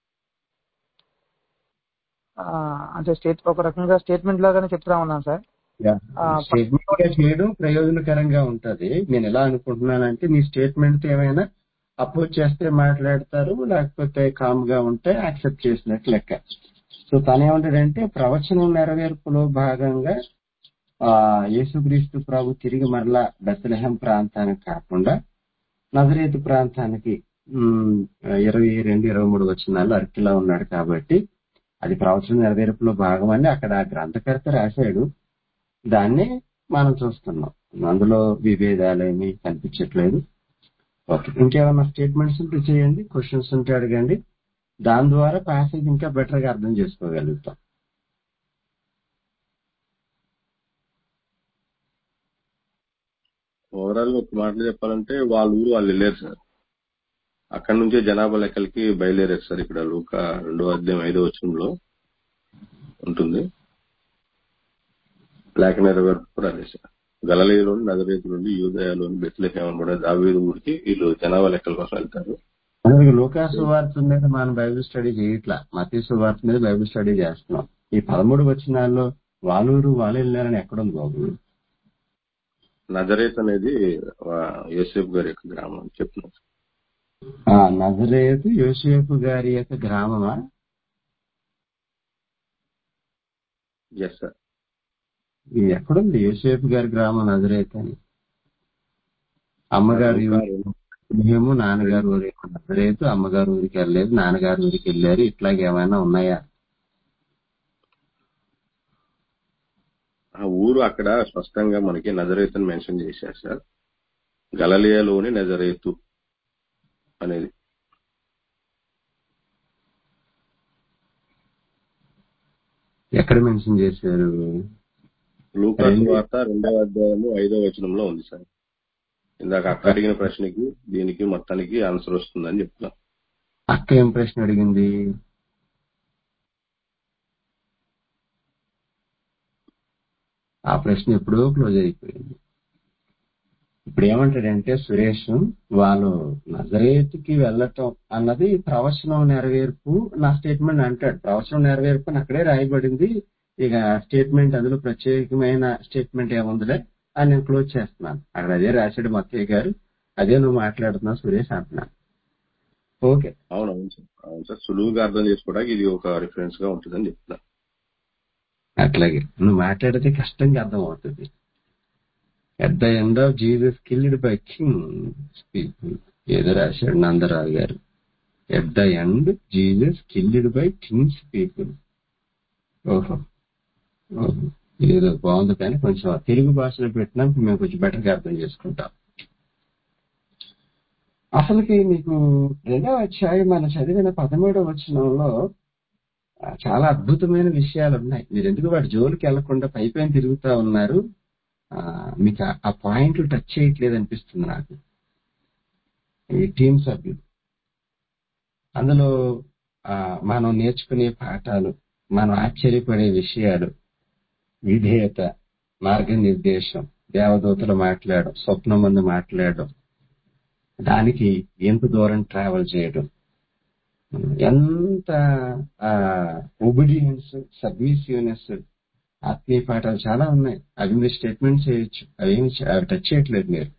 ఆ, అంటే స్టేట్ ఒక రకంగా స్టేట్మెంట్ లాగానే చెప్తా ఉన్నాను సార్ ఆ, స్టేట్మెంట్ గా చేయడం ప్రయోజనకరంగా ఉంటది నేను ఎలా అనుకుంటున్నానంటే నీ స్టేట్మెంట్ తో ఏమైనా అపోజ్ చేస్తే మాట్లాడతారు లేకపోతే కామ్ గా ఉంటే యాక్సెప్ట్ చేసినట్టు లెక్క సో తను ఏమంటాడంటే ప్రవచనం నెరవేర్పులో భాగంగా ఆ యేసుక్రీస్తు ప్రభు తిరిగి మరలా బెత్లెహం ప్రాంతానికి కాకుండా నజరేతు ప్రాంతానికి ఉమ్, ఇరవై రెండు ఇరవై మూడు వచ్చినాళ్ళు అరకిలా ఉన్నాడు కాబట్టి అది ప్రవచన నెరవేర్పులో భాగమని అక్కడ ఆ గ్రంథకర్త రాశాడు దాన్ని మనం చూస్తున్నాం అందులో విభేదాలేమి కనిపించట్లేదు ఓకే ఇంకేమైనా స్టేట్మెంట్స్ ఉంటే చేయండి క్వశ్చన్స్ ఉంటే అడగండి దాని ద్వారా ప్యాసేజ్ ఇంకా బెటర్ గా అర్థం చేసుకోగలుగుతాం ఓవరాల్ గా ఒక మాటలో చెప్పాలంటే వాళ్ళ ఊరు వాళ్ళు వెళ్ళారు సార్ అక్కడి నుంచే జనాభా లెక్కలకి బయలుదేరారు సార్ ఇక్కడ లూక రెండో అధ్యాయం ఐదో వచనంలో ఉంటుంది లేఖ నెరవేర్పు కూడా అదే సార్ గలలీలోని నగరేతు నుండి యూదయాలోని బెత్లెహేమని కూడా దావీదు ఊరికి వీళ్ళు జనాభా లెక్కల కోసం వెళ్తారు అలాగే లోకాసు వార్త మీద మనం బైబిల్ స్టడీ చేయట్లా మతీసు వార్త మీద బైబిల్ స్టడీ చేస్తున్నాం ఈ పదమూడు వచనాల్లో వాళ్ళూరు వాళ్ళు వెళ్ళారని ఎక్కడుంది బాబు నజరేత్ అనేది వా- యోసేపు గారి యొక్క గ్రామం అని చెప్తున్నాం ఆ నజరేతు యోసేపు గారి యొక్క గ్రామమా ఎస్ సార్ ఇది ఎక్కడుంది యోసేపు గారి గ్రామం నజరేత్ అని అమ్మగారు మేము నాన్నగారు ఊరికి నజరేతు అమ్మగారు ఊరికి వెళ్ళలేదు నాన్నగారు ఊరికి వెళ్ళారు ఇట్లాగే ఏమైనా ఉన్నాయా ఆ ఊరు అక్కడ స్పష్టంగా మనకి నజరేత్ అని మెన్షన్ చేశారు సార్ గలలియాలోని నజరేతు అనేది ఎక్కడ మెన్షన్ చేశారు లూకాసు రెండు- వార్త రెండవ అధ్యాయము ఐదో వచనంలో ఉంది సార్ ఇందాక అక్క అడిగిన ప్రశ్నకి దీనికి మొత్తానికి ఆన్సర్ వస్తుందని చెప్తున్నా అక్క ఏం ప్రశ్న అడిగింది ఆ ప్రశ్న ఎప్పుడో క్లోజ్ అయిపోయింది ఇప్పుడు ఏమంటాడంటే సురేష్ వాళ్ళు నజరేతుకి వెళ్ళటం అన్నది ప్రవచనం నెరవేర్పు నా స్టేట్మెంట్ అంటాడు ప్రవచనం నెరవేర్పు అని అక్కడే రాయబడింది ఇక స్టేట్మెంట్ అందులో ప్రత్యేకమైన స్టేట్మెంట్ ఏముందిలే అని నేను క్లోజ్ చేస్తున్నాను అక్కడ అదే రాశాడు మత్తయ్య గారు అదే నువ్వు మాట్లాడుతున్నావు సురేష్ అంటున్నాను ఓకే అవును అవును సార్ అవును సార్ సులువుగా అర్థం చేసుకోవడానికి ఇది ఒక రిఫరెన్స్ గా ఉంటుందని చెప్తున్నా అట్లాగే నువ్వు మాట్లాడితే కష్టంగా అర్థం అవుతుంది at the end of Jesus killed by kings people ఏదో రాశాడు నందరావు గారు at the end Jesus killed by kings people ఓహో ఓహో ఇదేదో బాగుంది కానీ కొంచెం ఆ తెలుగు భాషలో పెట్టినా మేము కొంచెం బెటర్గా అర్థం చేసుకుంటాం అసలుకి మీకు రెండవ అధ్యాయం మనం చదివిన పదమూడవ వచనంలో ఆ, చాలా అద్భుతమైన విషయాలు ఉన్నాయి మీరు ఎందుకు వాటి జోలికి వెళ్లకుండా పై పైన తిరుగుతా ఉన్నారు ఆ, మీకు ఆ- ఆ పాయింట్లు టచ్ చేయట్లేదు అనిపిస్తుంది నాకు ఈ టీమ్ సభ్యులు అందులో ఆ, మనం నేర్చుకునే పాఠాలు మనం ఆశ్చర్యపడే విషయాలు విధేయత మార్గనిర్దేశం దేవదూతలు మాట్లాడడం స్వప్నం మంది మాట్లాడడం దానికి ఎంత దూరం ట్రావెల్ చేయడం ఎంత ఒబిడియన్స్ సబ్మిసివ్నెస్ ఆత్మీయ పాఠాలు చాలా ఉన్నాయి అవి మీరు స్టేట్మెంట్ చేయొచ్చు అవి ఏమి చే- అవి టచ్ చేయట్లేదు మీరు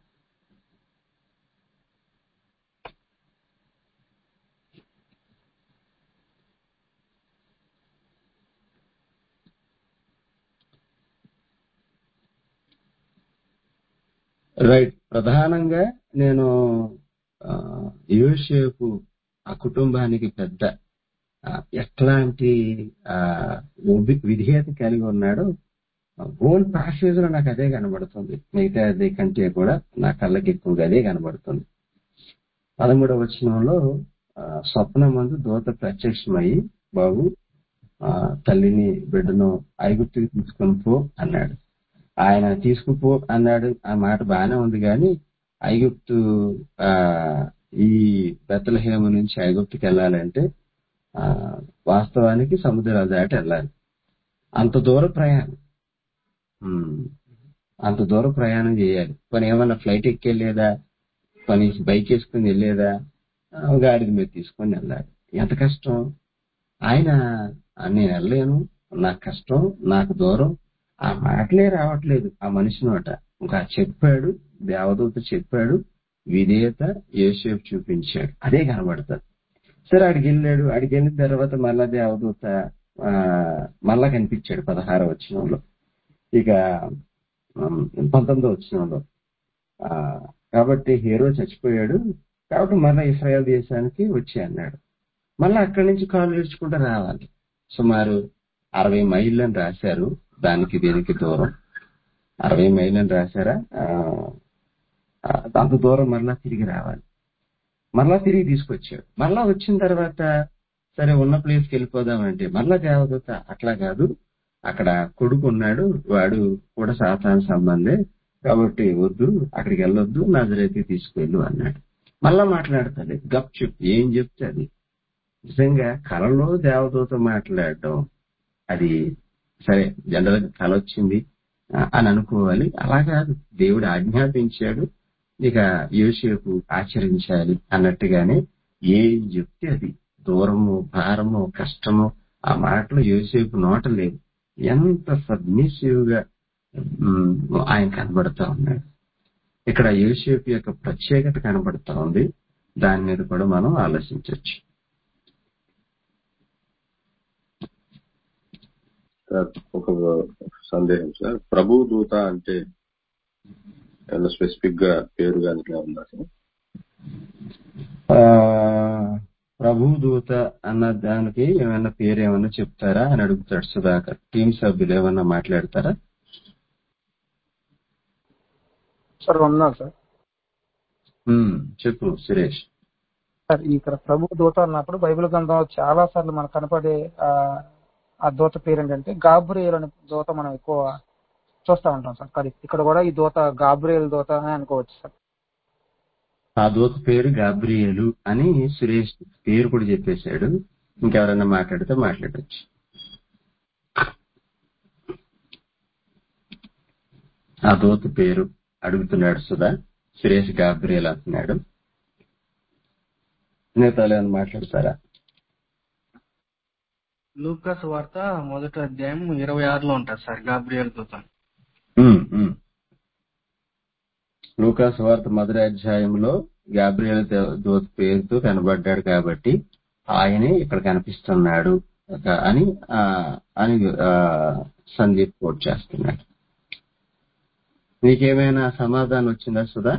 రైట్ ప్రధానంగా నేను ఆ, యోసేపు ఆ కుటుంబానికి పెద్ద ఆ, ఎట్లాంటి ఆ, ఉబి- విధేయత కలిగి ఉన్నాడో హోల్ ప్యాసేజ్ లో నాకు అదే కనబడుతుంది మిగతా అదే కంటే కూడా నా కళ్ళకి ఎక్కువగా అదే కనబడుతుంది పదమూడవ వచనంలో ఆ, స్వప్నం ముందు దూత ప్రత్యక్షమై బాబు ఆ, తల్లిని బిడ్డను ఐగుప్తుకి తీసుకొని పో అన్నాడు ఆయన తీసుకుపో అన్నాడు ఆ మాట బాగానే ఉంది కానీ ఐగుప్తు ఆ ఈ బెత్తలహేమ నుంచి ఐగుప్తుకి వెళ్ళాలంటే ఆ వాస్తవానికి సముద్రాలు దాటి వెళ్ళాలి అంత దూర ప్రయాణం ఉమ్, అంత దూర ప్రయాణం చేయాలి పని ఏమన్నా ఫ్లైట్ ఎక్కెళ్ళేదా పని బైక్ వేసుకుని వెళ్ళేదా ఆ, గాడిద మీద తీసుకొని వెళ్ళాలి ఎంత కష్టం ఆయన "ఆ, నేను వెళ్ళలేను నాకు కష్టం నాకు దూరం ఆ మాటలే రావట్లేదు ఆ మనిషి నోట ఇంకా చెప్పాడు దేవదూత చెప్పాడు విధేయత యేసేపు చూపించాడు అదే కనబడుతుంది సరే అడిగి వెళ్ళాడు అడిగి వెళ్ళిన తర్వాత మళ్ళా దేవదూత ఆ, మళ్ళా కనిపించాడు పదహార వచనంలో ఇక ఉమ్, పంతొమ్మిదో వచనంలో ఆ, కాబట్టి హీరో చచ్చిపోయాడు కాబట్టి మళ్ళా ఇస్రాయల్ దేశానికి వచ్చి అన్నాడు మళ్ళీ అక్కడి నుంచి కాలు నేర్చుకుంటూ రావాలి సుమారు అరవై మైళ్ళు అని రాశారు దానికి దీనికి దూరం అరవై మైళ్ళు అని రాశారా ఆ, ఆ, అంత దూరం మళ్ళా తిరిగి రావాలి మళ్ళా తిరిగి తీసుకొచ్చాడు మళ్ళా వచ్చిన తర్వాత సరే ఉన్న ప్లేస్కి వెళ్ళిపోదామంటే మళ్ళా దేవదూత అట్లా కాదు అక్కడ కొడుకు ఉన్నాడు వాడు కూడా సాతాన సంబంధే కాబట్టి వద్దు అక్కడికి వెళ్ళొద్దు నజరైతే తీసుకెళ్ళు అన్నాడు మళ్ళా మాట్లాడతాడు గప్ చెప్ ఏం చెప్తే అది నిజంగా కలలో దేవదూత మాట్లాడడం అది సరే జనరల్ గా కల వచ్చింది ఆ, అని అనుకోవాలి అలా కాదు దేవుడు ఆజ్ఞాపించాడు ఇక యోసేపు ఆచరించాలి అన్నట్టుగానే ఏం చెప్తే అది దూరము భారము కష్టము ఆ మాటలు యోసేపు నోట లేదు ఎంత సబ్మిసివ్ గా ఉమ్, ఆయన కనబడతా ఉన్నాడు ఇక్కడ యోసేపు యొక్క ప్రత్యేకత కనబడతా ఉంది దాని మీద కూడా మనం ఆలోచించవచ్చు సార్ ఒక సందేహం సార్ ప్రభు దూత అంటే ఏమైనా స్పెసిఫిక్ గా పేరు కానీ ఇట్లా ఉందా సార్ ఆ, ప్రభు దూత అన్న దానికి ఏమైనా పేరు ఏమైనా చెప్తారా అని అడుగుతాడు సుధాకర్ టీం సభ్యులు ఏమన్నా మాట్లాడతారా సార్ ఉన్నాను సార్ ఉమ్, చెప్పు సురేష్ సార్ ఇక్కడ ప్రభు దూత అన్నప్పుడు బైబిల్ గ్రంథంలో చాలా సార్లు మనకు కనపడే ఆ ఆ దూత పేరు ఏంటంటే గాబ్రియల్ అనే దూత మనం ఎక్కువ చూస్తా ఉంటాం సార్ కానీ ఇక్కడ కూడా ఈ దూత గాబ్రియల్ దూత అని అనుకోవచ్చు సార్ ఆ దూత పేరు గాబ్రియేలు అని సురేష్ పేరు కూడా చెప్పేశాడు ఇంకెవరైనా మాట్లాడితే మాట్లాడచ్చు ఆ దూత పేరు అడుగుతున్నాడు సుధా సురేష్ గాబ్రియల్ అంటున్నాడు నేతలు ఏమైనా మాట్లాడతారా లూకాస్ వార్త మొదటి అధ్యాయం ఇరవై ఆరులో ఉంటుంది సార్ గాబ్రియల్ దూత ఉమ్, ఉమ్. లూకాసు వార్త మొదటి అధ్యాయంలో గాబ్రియల్ దే- దూత పేరుతో కనబడ్డాడు కాబట్టి ఆయనే ఇక్కడ కనిపిస్తున్నాడు ఒక- అని ఆ, అని ఆ, సందీప్ కోట్ చేస్తున్నాడు నీకేమైనా సమాధానం వచ్చిందా సుధా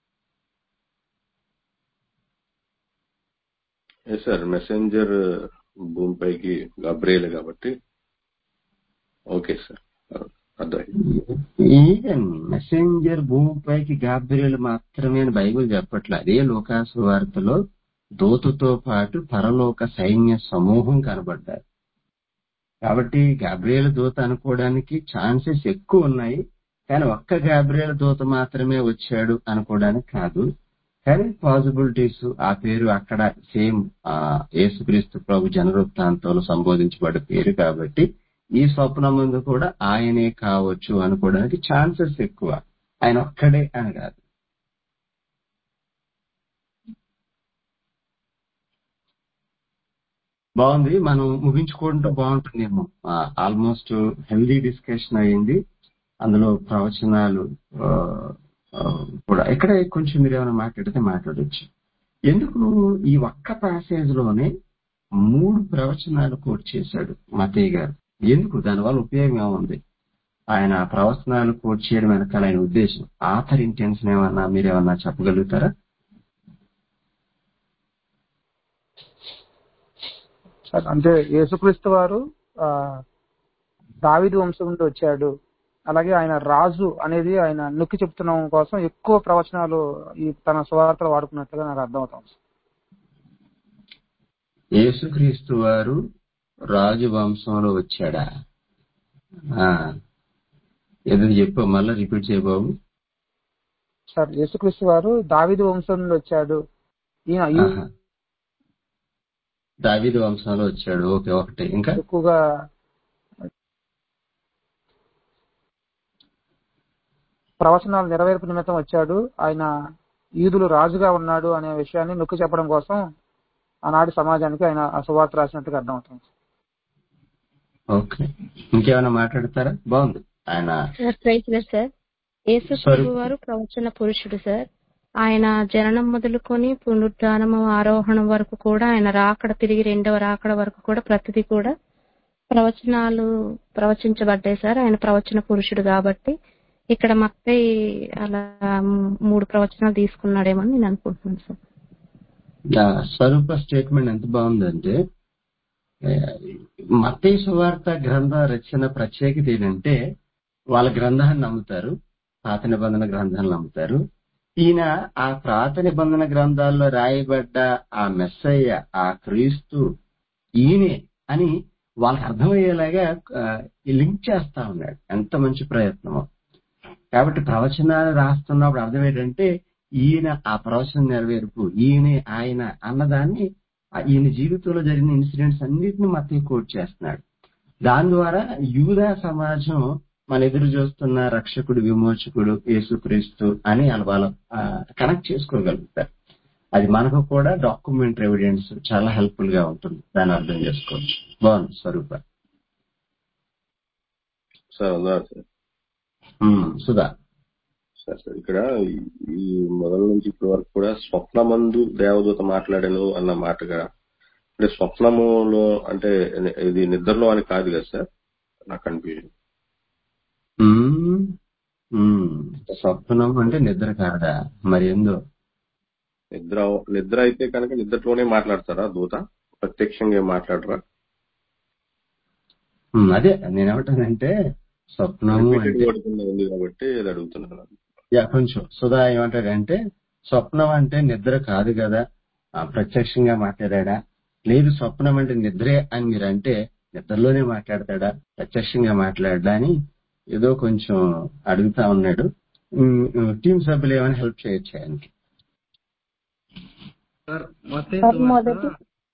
ఎస్ సార్ మెసెంజర్ భూమిపైకి గబ్రేలు కాబట్టి ఓకే సార్ అర్థమైంది ఈవెన్ మెసెంజర్ భూమిపైకి గాబ్రియలు మాత్రమే అని బైబిల్ చెప్పట్లే అదే లోకాసు వార్తలో దోతుతో పాటు పరలోక సైన్య సమూహం కనబడ్డారు కాబట్టి గాబ్రియల్ దూత అనుకోవడానికి ఛాన్సెస్ ఎక్కువ ఉన్నాయి కానీ ఒక్క గాబ్రియల్ దూత మాత్రమే వచ్చాడు అనుకోవడానికి కాదు కానీ పాసిబిలిటీస్ ఆ పేరు అక్కడ సేమ్ యేసుక్రీస్తు ప్రభు జనవృత్తాంతంలో సంబోధించబడ్డ పేరు కాబట్టి ఈ స్వప్నం ముందు కూడా ఆయనే కావచ్చు అనుకోవడానికి ఛాన్సెస్ ఎక్కువ ఆయన ఒక్కడే అని కాదు బాగుంది మనం ముగించుకుంటూ బాగుంటుందేమో ఆల్మోస్ట్ హెల్దీ డిస్కషన్ అయింది అందులో ప్రవచనాలు ఆ, ఆ, కూడా ఇక్కడ కొంచెం మీరు ఏమైనా మాట్లాడితే మాట్లాడొచ్చు ఎందుకు ఈ ఒక్క ప్యాసేజ్ లోనే మూడు ప్రవచనాలు కోట్ చేశాడు మతయ్య గారు ఎందుకు దానివల్ల ఉపయోగం ఏముంది ఆయన ప్రవచనాలు కోట్ చేయడం వెనకాల ఆయన ఉద్దేశం ఆథర్ ఇంటెన్షన్ ఏమన్నా మీరేమన్నా చెప్పగలుగుతారా సార్ అంటే యేసుక్రీస్తు వారు ఆ, దావీదు వంశం నుండి వచ్చాడు అలాగే ఆయన రాజు అనేది ఆయన నొక్కి చెప్తున్న కోసం ఎక్కువ ప్రవచనాలు ఈ తన సువార్తలు వాడుకున్నట్లుగా నాకు అర్థమవుతాం సార్. యేసుక్రీస్తు వారు రాజు వంశంలో వచ్చాడా ఆ, ఏదో చెప్పు మళ్ళీ రిపీట్ చేయ బాబు సార్ యేసుక్రీస్తు వారు దావీదు వంశం నుండి వచ్చాడు ఈయన ఈ ఆహా. దావీదు వంశంలో వచ్చాడు ఓకే ఒకటి ఇంకా ఎక్కువగా ప్రవచనాలు నెరవేర్పు నిమిత్తం వచ్చాడు ఆయన ఈదులు రాజుగా ఉన్నాడు అనే విషయాన్ని నొక్కి చెప్పడం కోసం ఆనాటి సమాజానికి ఆయన ఆ సువార్త రాసినట్టుగా అర్థమవుతుంది ఓకే ఇంకేమైనా మాట్లాడతారా బాగుంది ఆయన సార్ ప్రైజ్ లేదు సార్ యేసు Sorry. ప్రభు వారు ప్రవచన పురుషుడు సార్ ఆయన జననం మొదలుకొని పునరుద్ధానము ఆరోహణం వరకు కూడా ఆయన రాకడ తిరిగి రెండవ రాకడ వరకు కూడా ప్రతిదీ కూడా ప్రవచనాలు ప్రవచించబడ్డాయి సార్ ఆయన ప్రవచన పురుషుడు కాబట్టి ఇక్కడ మత్తయి అలా మూడు ప్రవచనాలు తీసుకున్నాడేమో అని నేను అనుకుంటున్నాను సార్ ఆ స్వరూప స్టేట్మెంట్ ఎంత బాగుందంటే మత్తయి సువార్త గ్రంథ రచన ప్రత్యేకత ఏంటంటే వాళ్ళ గ్రంథాన్ని నమ్ముతారు పాత నిబంధన గ్రంథాన్ని నమ్ముతారు ఈయన ఆ పాత నిబంధన గ్రంథాల్లో రాయబడ్డ ఆ మెస్సయ్య ఆ క్రీస్తు ఈయనే అని వాళ్ళకి అర్థమయ్యేలాగా ఆ, లింక్ చేస్తా ఉన్నాడు ఎంత మంచి ప్రయత్నమో కాబట్టి ప్రవచనాలు రాస్తున్నప్పుడు అర్థం ఏంటంటే ఈయన ఆ ప్రవచనం నెరవేర్పు ఈయనే ఆయన అన్నదాన్ని ఆ ఈయన జీవితంలో జరిగిన ఇన్సిడెంట్స్ అన్నిటిని మత కోట్ చేస్తున్నాడు దాని ద్వారా యూదా సమాజం మన ఎదురు చూస్తున్న రక్షకుడు విమోచకుడు యేసుక్రీస్తు అని వాళ్ళ వాళ్ళ కనెక్ట్ చేసుకోగలుగుతారు అది మనకు కూడా డాక్యుమెంటరీ ఎవిడెన్స్ చాలా హెల్ప్ఫుల్ గా ఉంటుంది దాన్ని అర్థం చేసుకోవచ్చు బాగుంది స్వరూప సార్ ఉన్నారు sir um, Sudha sir sir ఇక్కడ ఈ- ఈ మొదల నుంచి ఇప్పటి వరకు కూడా స్వప్నమందు దేవదూత మాట్లాడాను అన్న మాటగా అంటే స్వప్నములో అంటే ఇది నిద్రలో అని కాదు కదా సార్ నాకు కన్ఫ్యూజన్ ఉమ్, ఉమ్, స్వప్నం అంటే నిద్ర కాదా మరి ఏందో నిద్ర నిద్ర అయితే కనుక నిద్రలోనే మాట్లాడతారా దూత ప్రత్యక్షంగా ఏం మాట్లాడరా ఉమ్, అదే నేనేమంటానంటే స్వప్నము రిపీటెడ్ అంటే వర్డ్ కింద ఉంది కాబట్టి అది అడుగుతున్నాను యా కొంచెం సుధా ఏమంటాడంటే స్వప్నం అంటే నిద్ర కాదు కదా ఆ, ప్రత్యక్షంగా మాట్లాడా లేదు స్వప్నం అంటే నిద్రే అని మీరు అంటే నిద్రలోనే మాట్లాడతాడా ప్రత్యక్షంగా మాట్లాడా అని ఏదో కొంచెం అడుగుతా ఉన్నాడు టీం సభ్యులు ఏమైనా హెల్ప్ చేయొచ్చు ఆయనకి సార్ మత్తయి సార్ సువార్త మొదటి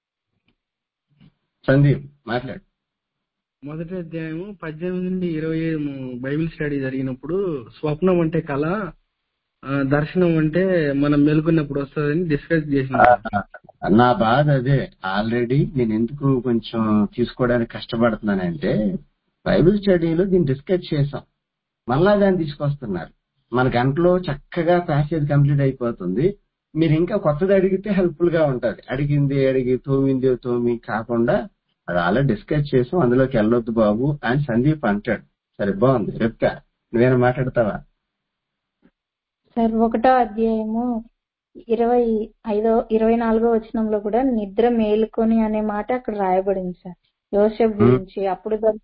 సందీప్ మాట్లాడు మొదటి అధ్యాయము పద్దెనిమిది నుండి ఇరవై ఐదు బైబిల్ స్టడీ జరిగినప్పుడు స్వప్నం అంటే కళ ఆ, దర్శనం అంటే మనం మెలుకున్నప్పుడు వస్తుందని డిస్కస్ చేసిన నా బాధ అదే ఆల్రెడీ నేను ఎందుకు కొంచెం తీసుకోవడానికి కష్టపడుతున్నానంటే బైబిల్ స్టడీలో దీన్ని డిస్కస్ చేసాం మళ్ళా దాన్ని తీసుకొస్తున్నారు మన గంటలో చక్కగా ప్యాసేజ్ కంప్లీట్ అయిపోతుంది మీరు ఇంకా కొత్తది అడిగితే హెల్ప్ఫుల్ గా ఉంటది అడిగింది అడిగి తోమింది తోమి కాకుండా అది అలా డిస్కస్ చేసాం అందులోకి వెళ్ళొద్దు బాబు అని సందీప్ అంటాడు సరే బాగుంది రేపుకా నువ్వేనా మాట్లాడతావా సార్ ఒకటో అధ్యాయము ఇరవై ఐదో ఇరవై నాలుగో వచనంలో కూడా నిద్ర మేలుకొని అనే మాట అక్కడ రాయబడింది సార్ యోసెఫ్ హ్మ్. గురించి అప్పుడు ద-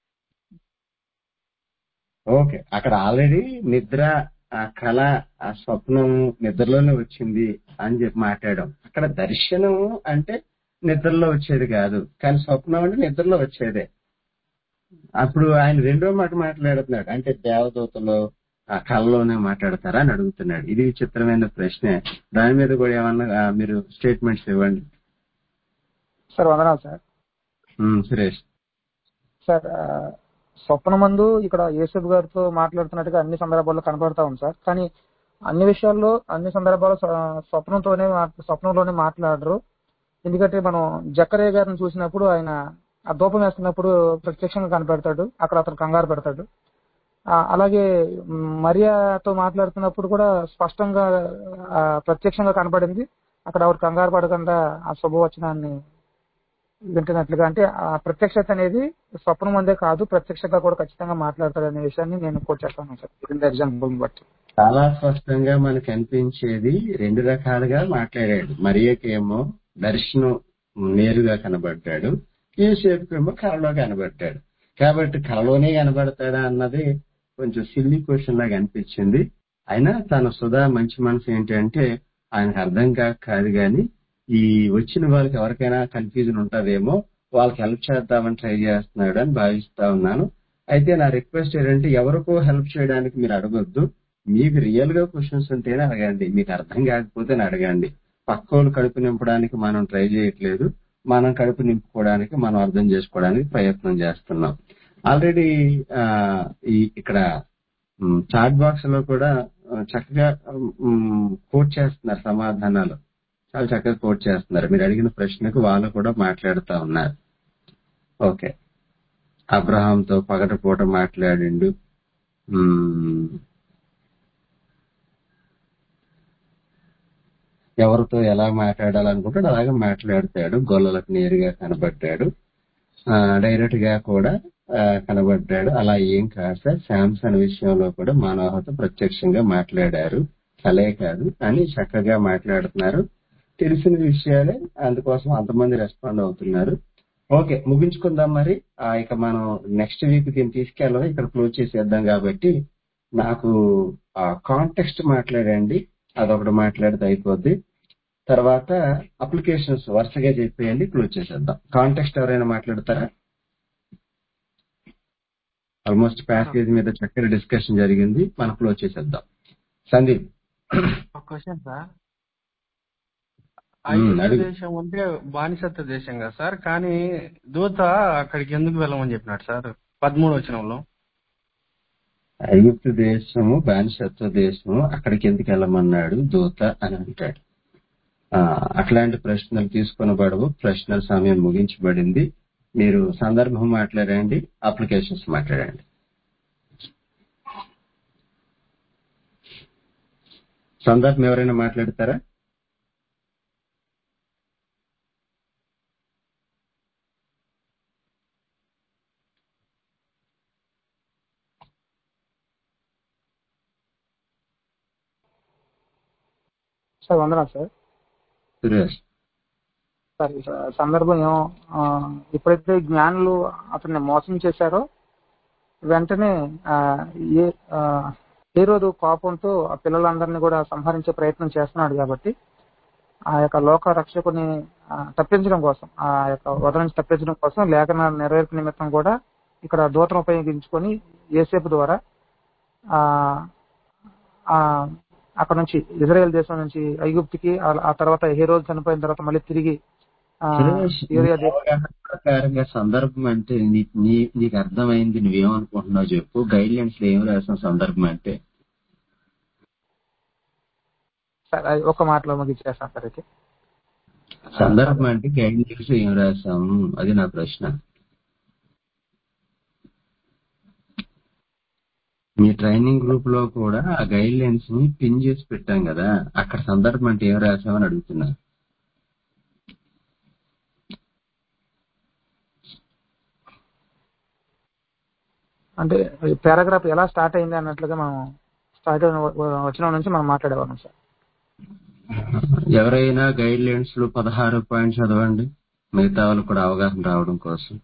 ఓకే అక్కడ ఆల్రెడీ నిద్ర ఆ కళ ఆ స్వప్నం నిద్రలోనే వచ్చింది అని చెప్పి మాట్లాడాం అక్కడ దర్శనం అంటే నిద్రలో వచ్చేది కాదు కానీ స్వప్నం అంటే నిద్రలో వచ్చేదే అప్పుడు ఆయన రెండో మాట మాట్లాడుతున్నాడు అంటే దేవదూతలో ఆ కళలోనే మాట్లాడతారా అని అడుగుతున్నాడు ఇది విచిత్రమైన ప్రశ్నే దాని మీద కూడా ఏమన్నా ఆ, మీరు స్టేట్మెంట్స్ ఇవ్వండి సార్ వందనాలు సార్ ఉమ్, సురేష్ సార్ ఆ, స్వప్నమందు ఇక్కడ యేసఫ్ గారితో మాట్లాడుతున్నట్టుగా అన్ని సందర్భాల్లో కనబడతా ఉంది సార్ కానీ అన్ని విషయాల్లో అన్ని సందర్భాల్లో స్వ- స్వప్నంతోనే మా- స్వప్నంలోనే మాట్లాడరు ఎందుకంటే మనం జక్కరయ్య గారిని చూసినప్పుడు ఆయన ఆ దూపం వేస్తున్నప్పుడు ప్రత్యక్షంగా కనపడతాడు అక్కడ అతను కంగారు పెడతాడు ఆ, అలాగే మ్, మరియాతో మాట్లాడుతున్నప్పుడు కూడా స్పష్టంగా ఆ, ప్రత్యక్షంగా కనపడింది అక్కడ ఎవరు కంగారు పడకుండా ఆ శుభవచనాన్ని వింటున్నట్లుగా అంటే ఆ ప్రత్యక్షత అనేది స్వప్నం అందే కాదు ప్రత్యక్షంగా కూడా ఖచ్చితంగా మాట్లాడతాడు అనే విషయాన్ని నేను కోట్ చేస్తాను సార్ ఎగ్జాంపుల్ బట్టి చాలా స్పష్టంగా మనకు అనిపించేది రెండు రకాలుగా మాట్లాడాడు మరియకేమో దర్శనం నేరుగా కనబడ్డాడు ఏసేపుకేమో కళలో కనబడ్డాడు కాబట్టి కళలోనే కనబడతాడా అన్నది కొంచెం సిల్లీ క్వశ్చన్ లాగా అనిపించింది అయినా తన సుధా మంచి మనసు ఏంటంటే ఆయనకు అర్థం కాక కాదు గాని ఈ వచ్చిన వాళ్ళకి ఎవరికైనా కన్ఫ్యూజన్ ఉంటదేమో వాళ్ళకి హెల్ప్ చేద్దామని ట్రై చేస్తున్నాడు అని భావిస్తా ఉన్నాను అయితే నా రిక్వెస్ట్ ఏంటంటే ఎవరికో హెల్ప్ చేయడానికి మీరు అడగొద్దు మీకు రియల్ గా క్వశ్చన్స్ ఉంటేనే అడగండి మీకు అర్థం కాకపోతే అడగండి పక్కోళ్ళు కడుపు నింపడానికి మనం ట్రై చేయట్లేదు మనం కడుపు నింపుకోవడానికి మనం అర్థం చేసుకోవడానికి ప్రయత్నం చేస్తున్నాం ఆల్రెడీ ఈ ఇక్కడ చాట్ బాక్స్ లో కూడా ఆ, చక్కగా కోట్ చేస్తున్నారు సమాధానాలు చాలా చక్కగా కోట్ చేస్తున్నారు మీరు అడిగిన ప్రశ్నకు వాళ్ళు కూడా మాట్లాడుతా ఉన్నారు ఓకే అబ్రహాంతో పగటపూట మాట్లాడిండు మ్మ్. ఎవరితో ఎలా మాట్లాడాలనుకుంటాడు అలాగే మాట్లాడతాడు గొల్లలకు నేరుగా కనబడ్డాడు ఆ, డైరెక్ట్ గా కూడా ఆ, కనబడ్డాడు అలా ఏం కాదు సార్ శాంసంగ్ విషయంలో కూడా మనోహత ప్రత్యక్షంగా మాట్లాడారు కలే కాదు అని చక్కగా మాట్లాడుతున్నారు తెలిసిన విషయాలే అందుకోసం అంతమంది రెస్పాండ్ అవుతున్నారు ఓకే ముగించుకుందాం మరి ఆ, ఇక మనం నెక్స్ట్ వీక్ దీన్ని తీసుకెళ్ళాలి ఇక్కడ క్లోజ్ చేసేద్దాం కాబట్టి నాకు కాంటెక్స్ట్ మాట్లాడండి అదొకటి మాట్లాడితే అయిపోద్ది తర్వాత అప్లికేషన్స్ వరుసగా చెప్పేయండి క్లోజ్ చేసేద్దాం కాంటెక్స్ట్ ఎవరైనా మాట్లాడతారా ఆల్మోస్ట్ ప్యాకేజ్ మీద చక్కటి డిస్కషన్ జరిగింది మనం క్లోజ్ చేసేద్దాం సందీప్ ఒక క్వశ్చన్ సార్ మ్మ్, ఐగుప్తు అడుగు దేశం అంటే బానిసత్వ దేశం కదా సార్ కానీ దూత అక్కడికి ఎందుకు వెళ్ళమని చెప్పినాడు సార్ పదమూడు వచనంలో ఐగుప్తు దేశము బానిసత్వ దేశము అక్కడికి ఎందుకు వెళ్ళమన్నాడు దూత అని అంటాడు ఆ, అట్లాంటి ప్రశ్నలు తీసుకొని పడవు ప్రశ్నల సమయం ముగించబడింది మీరు సందర్భం మాట్లాడండి అప్లికేషన్స్ మాట్లాడండి సందర్భం ఎవరైనా మాట్లాడతారా సార్ వందనాలు సార్ సురేష్ సార్ ఈ సందర్భం ఏమో ఆ, ఎప్పుడైతే జ్ఞానులు అతన్ని మోసం చేశారో వెంటనే ఆ, ఏ ఆ, ఏ రోజు కోపంతో ఆ పిల్లలందరినీ కూడా సంహరించే ప్రయత్నం చేస్తున్నాడు కాబట్టి ఆ యొక్క లోక రక్షకుని ఆ, తప్పించడం కోసం ఆ యొక్క వధ నుంచి తప్పించడం కోసం లేఖన నెరవేర్పు నిమిత్తం కూడా ఇక్కడ దూతను ఉపయోగించుకొని ఏసేపు ద్వారా ఆ ఆ అక్కడ నుంచి ఇజ్రాయెల్ దేశం నుంచి ఐగుప్తికి ఆ- ఆ తర్వాత ఏ రోజు చనిపోయిన తర్వాత మళ్ళీ తిరిగి ఆ, సురేష్ నీ ఏరియా దేశం అవగాహన ప్రకారంగా సందర్భం అంటే నీ- నీ- నీకు అర్థమైంది నువ్వేమనుకుంటున్నావు చెప్పు గైడ్ లైన్స్ లో ఏం రాసిన సందర్భం అంటే సార్ అది ఒక మాటలో ముగించేస్తాను సార్ అయితే సందర్భం అంటే గైడ్ లైన్స్ ఏం రాసాము అది నా ప్రశ్న మీ ట్రైనింగ్ గ్రూప్ లో కూడా ఆ గైడ్ లైన్స్ ని పిన్ చేసి పెట్టాం కదా అక్కడ సందర్భం అంటే ఏం రాసామని అడుగుతున్నా అంటే పారాగ్రాఫ్ ఎలా స్టార్ట్ అయింది అన్నట్లుగా మనం స్టార్ట్ వచ్చిన నుంచి మనం మాట్లాడేవాళ్ళం సార్ ఎవరైనా గైడ్ లైన్స్ లో పదహారు పాయింట్ చదవండి మిగతా వాళ్ళు కూడా అవగాహన రావడం కోసం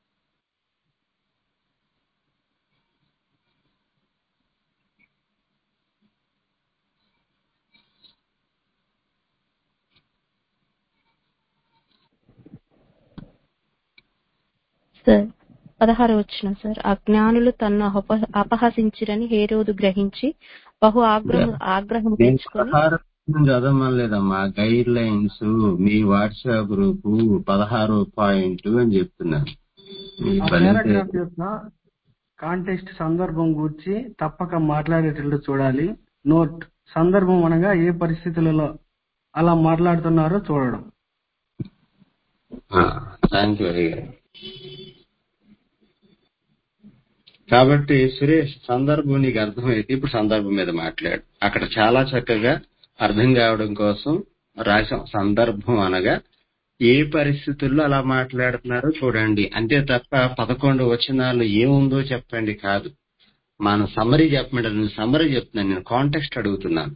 సార్ పదహారు వచ్చిన సార్ అజ్ఞానులు తన్ను అప- అపహసించిరని హేరోదు గ్రహించి బహు ఆగ్రహం ఆగ్రహం నేను పెంచుకొని పదహారు చదవమలేదమ్మా గైడ్ లైన్స్ మీ వాట్సాప్ గ్రూప్ పదహారు పాయింట్ అని చెప్తున్నాను మీ ఆ బలితే పారాగ్రాఫ్ యొక్క కాంటెక్స్ట్ సందర్భం గురించి తప్పక మాట్లాడేటట్లు చూడాలి నోట్ సందర్భం అనగా ఏ పరిస్థితులలో అలా మాట్లాడుతున్నారో చూడడం థ్యాంక్ యూ హరి గారు కాబట్టి సురేష్ సందర్భం నీకు అర్థమైతే ఇప్పుడు సందర్భం మీద మాట్లాడు అక్కడ చాలా చక్కగా అర్థం కావడం కోసం రాసాం సందర్భం అనగా ఏ పరిస్థితుల్లో అలా మాట్లాడుతున్నారో చూడండి అంతే తప్ప పదకొండు వచనాలు ఏముందో చెప్పండి కాదు మన సమ్మరీ చెప్పమంటే నేను సమ్మరీ చెప్తున్నాను నేను కాంటెక్స్ట్ అడుగుతున్నాను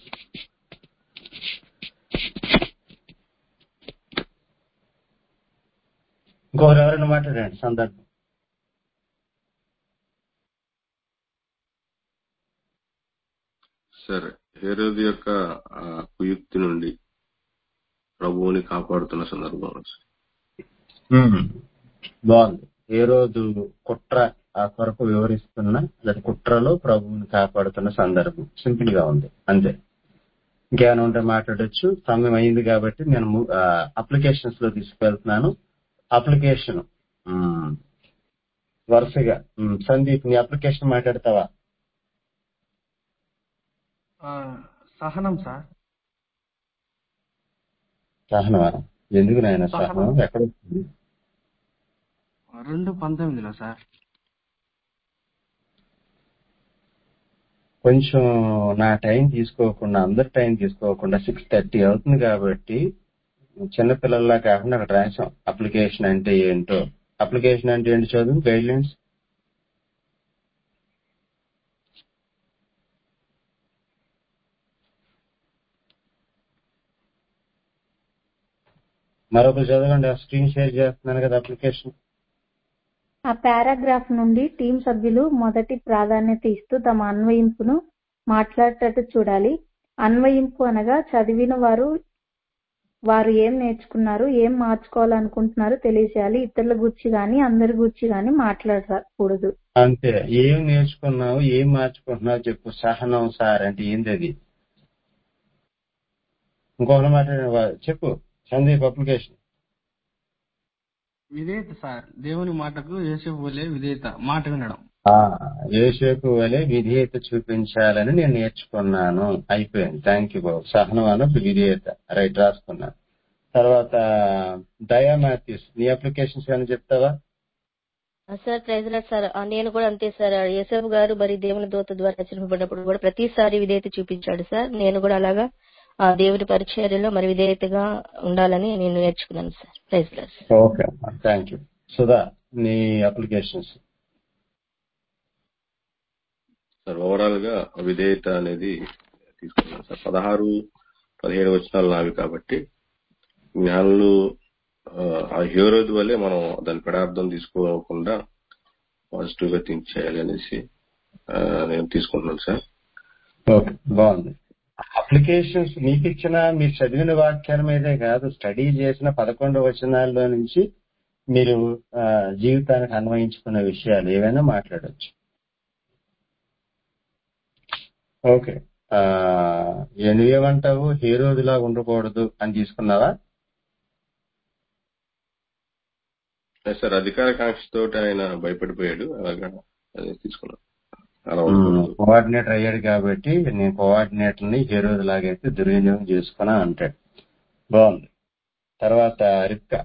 ఇంకొకరు ఎవరైనా మాట్లాడండి సందర్భం సరే హేరోది యొక్క ఆ, కుయుక్తి నుండి ప్రభువుని కాపాడుతున్న సందర్భం ఉమ్. బాగుంది ఏ రోజు కుట్ర ఆ కొరకు వివరిస్తున్న లేదా కుట్రలో ప్రభువుని కాపాడుతున్న సందర్భం సింపుల్ గా ఉంది అంతే ఇంకేమైనా ఉంటే మాట్లాడొచ్చు సమయం అయింది కాబట్టి నేను అప్లికేషన్స్ లో తీసుకెళ్తున్నాను అప్లికేషన్ ఉమ్, వరుసగా ఉమ్, సందీప్ నీ అప్లికేషన్ మాట్లాడతావా ఆ, సహనం సార్ సహనమా ఎందుకు నాయన సహనం. సహనం ఎక్కడ వస్తుంది? రెండు పంతొమ్మిదిలో సార్ కొంచెం నా టైం తీసుకోకుండా అందరి టైం తీసుకోకుండా సిక్స్ థర్టీ అవుతుంది కాబట్టి చిన్నపిల్లల్లా కాకుండా అక్కడ రాసాం అప్లికేషన్ అంటే ఏంటో అప్లికేషన్ అంటే ఏంటి చదువు గైడ్ లైన్స్ మరొకరు చదవండి ఆ స్క్రీన్ షేర్ చేస్తున్నాను కదా అప్లికేషన్ ఆ పారాగ్రాఫ్ నుండి టీం సభ్యులు మొదటి ప్రాధాన్యత ఇస్తూ తమ అన్వయింపును మాట్లాడేటట్టు చూడాలి అన్వయింపు అనగా చదివిన వారు వారు ఏం నేర్చుకున్నారు ఏం మార్చుకోవాలనుకుంటున్నారో తెలియజేయాలి ఇతరుల గురించి గాని అందరి గురించి గాని మాట్లాడకూడదు అంతే ఏం నేర్చుకున్నావు ఏం మార్చుకుంటున్నావు చెప్పు సహనం సార్ అంటే ఏంది అది ఇంకొకరు మాట్లాడే చెప్పు సందీప్ అప్లికేషన్ విధేయత సార్ దేవుని మాటకు యేసేపు వలె విధేయత మాట వినడం యేసేపు వలె విధేయత చూపించాలని నేను నేర్చుకున్నాను అయిపోయింది థ్యాంక్ యూ బాబు సహనం అన్న విధేయత రైట్ రాసుకున్నాను తర్వాత దయా మాథ్యూస్ నీ అప్లికేషన్స్ ఏమైనా చెప్తావా సార్ ప్రైజ్ లార్డ్ సార్ ఆ, నేను కూడా అంతే సార్ యేసబు గారు మరి దేవుని దూత ద్వారా హెచ్చరింపబడినప్పుడు కూడా ప్రతిసారి విధేయత చూపించాడు సార్ నేను కూడా అలాగా ఆ దేవుని పరిచర్యలో మరి విధేయతగా ఉండాలని నేను నేర్చుకున్నాను sir praise Lord okay thank you Sudha నీ అప్లికేషన్స్ సార్ ఓవరాల్ గా విధేయత అనేది తీసుకున్నాను సార్ పదహారు పదిహేడు వచనాలు నావి కాబట్టి జ్ఞానులు ఆ, ఆ హీరోది వల్లే మనం దాని పెడార్థం తీసుకోకుండా పాజిటివ్ గా థింక్ చేయాలి అనేసి ఆ, నేను తీసుకుంటున్నాను సార్ ఓకే బాగుంది అప్లికేషన్స్ మీకు ఇచ్చిన మీరు చదివిన వాక్యాల మీదే కాదు స్టడీ చేసిన పదకొండు వచనాల్లో నుంచి మీరు ఆ, జీవితానికి అన్వయించుకున్న విషయాలు ఏవైనా మాట్లాడొచ్చు ఓకే ఆ, నువ్వేమంటావు హీరోదిలా ఉండకూడదు అని తీసుకున్నావా సార్ అధికార కాంక్షతో ఆయన భయపడిపోయాడు అలాగా అదే తీసుకున్నాను అలా ఉండకూడదు కోఆర్డినేటర్ అయ్యాడు కాబట్టి నేను కోఆర్డినేటర్ ని హీరోది లాగైతే దుర్వినియోగం చేసుకున్నా అంటాడు బాగుంది తర్వాత రిప్కా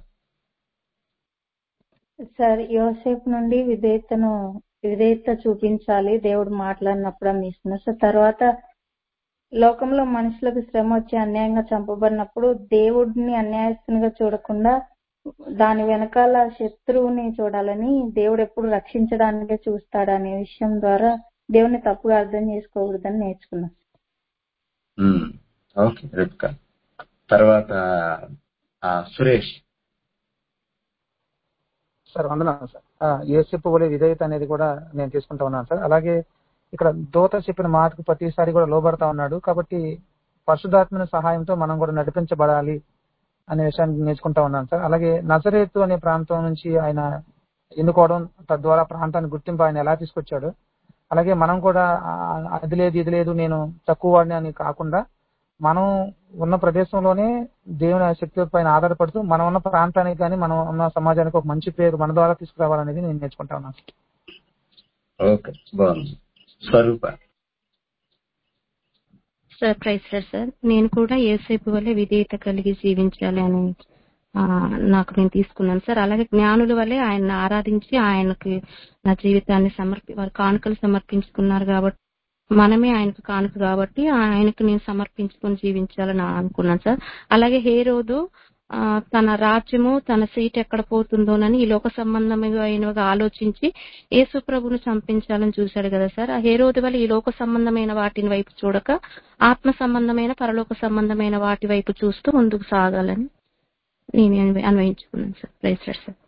సార్ యోసేపు నుండి విధేయతను విధేయత చూపించాలి దేవుడు మాట్లాడినప్పుడు అని ఇస్తున్నా సార్ తర్వాత లోకంలో మనుషులకు శ్రమ వచ్చి అన్యాయంగా చంపబడినప్పుడు దేవుడిని అన్యాయస్తునిగా చూడకుండా దాని వెనకాల శత్రువుని చూడాలని దేవుడు ఎప్పుడు రక్షించడానికే చూస్తాడు అనే విషయం ద్వారా దేవుని తప్పుగా అర్థం చేసుకోకూడదని నేర్చుకున్నాను ఉమ్, ఓకే రిప్కా తర్వాత ఆ, సురేష్ సార్ వందనాలు సార్ ఆ, యేసప్పు వలె విధేయత అనేది కూడా నేను తీసుకుంటా ఉన్నాను సార్ అలాగే ఇక్కడ దోత చెప్పిన మాటకు ప్రతిసారి కూడా లోబడతా ఉన్నాడు కాబట్టి పరిశుధాత్మని సహాయంతో మనం కూడా నడిపించబడాలి అనే విషయాన్ని నేర్చుకుంటా ఉన్నాను సార్ అలాగే నజరేతు అనే ప్రాంతం నుంచి ఆయన ఎన్నుకోవడం తద్వారా ప్రాంతాన్ని గుర్తింపు ఆయన ఎలా తీసుకొచ్చాడు అలాగే మనం కూడా ఆ, అది లేదు ఇది లేదు నేను తక్కువ వాడిని అని కాకుండా మనం ఉన్న ప్రదేశంలోనే దేవుని శక్తి పైన ఆధారపడుతూ మనం ఉన్న ప్రాంతానికి కానీ మనం ఉన్న సమాజానికి ఒక మంచి పేరు మన ద్వారా తీసుకురావాలనేది నేను నేర్చుకుంటా ఉన్నాను ఓకే బాగుంది Swarupa sir praise lord sir నేను కూడా ఏసేపు వల్లే విధేయత కలిగి జీవించాలి అని ఆ, నాకు నేను తీసుకున్నాను సార్ అలాగే జ్ఞానుల వల్లే ఆయన ఆరాధించి ఆయనకి నా జీవితాన్ని సమర్పి వారు కానుకలు సమర్పించుకున్నారు కాబట్టి మనమే ఆయనకు కానుక కాబట్టి ఆయనకు నేను సమర్పించుకొని జీవించాలని అనుకున్నాను సార్ అలాగే హే రోజు ఆ, తన రాజ్యము తన సీట్ ఎక్కడ పోతుందోనని ఈ లోక సంబంధమైనవిగా ఆలోచించి యేసు ప్రభును చంపించాలని చూశాడు కదా సార్ ఆ హేరోదు వల్ల ఈ లోక సంబంధమైన వాటిని వైపు చూడక ఆత్మ సంబంధమైన పరలోక సంబంధమైన వాటి వైపు చూస్తూ ముందుకు సాగాలని నేను అన్వ- అన్వయించుకున్నాను sir praise lord sir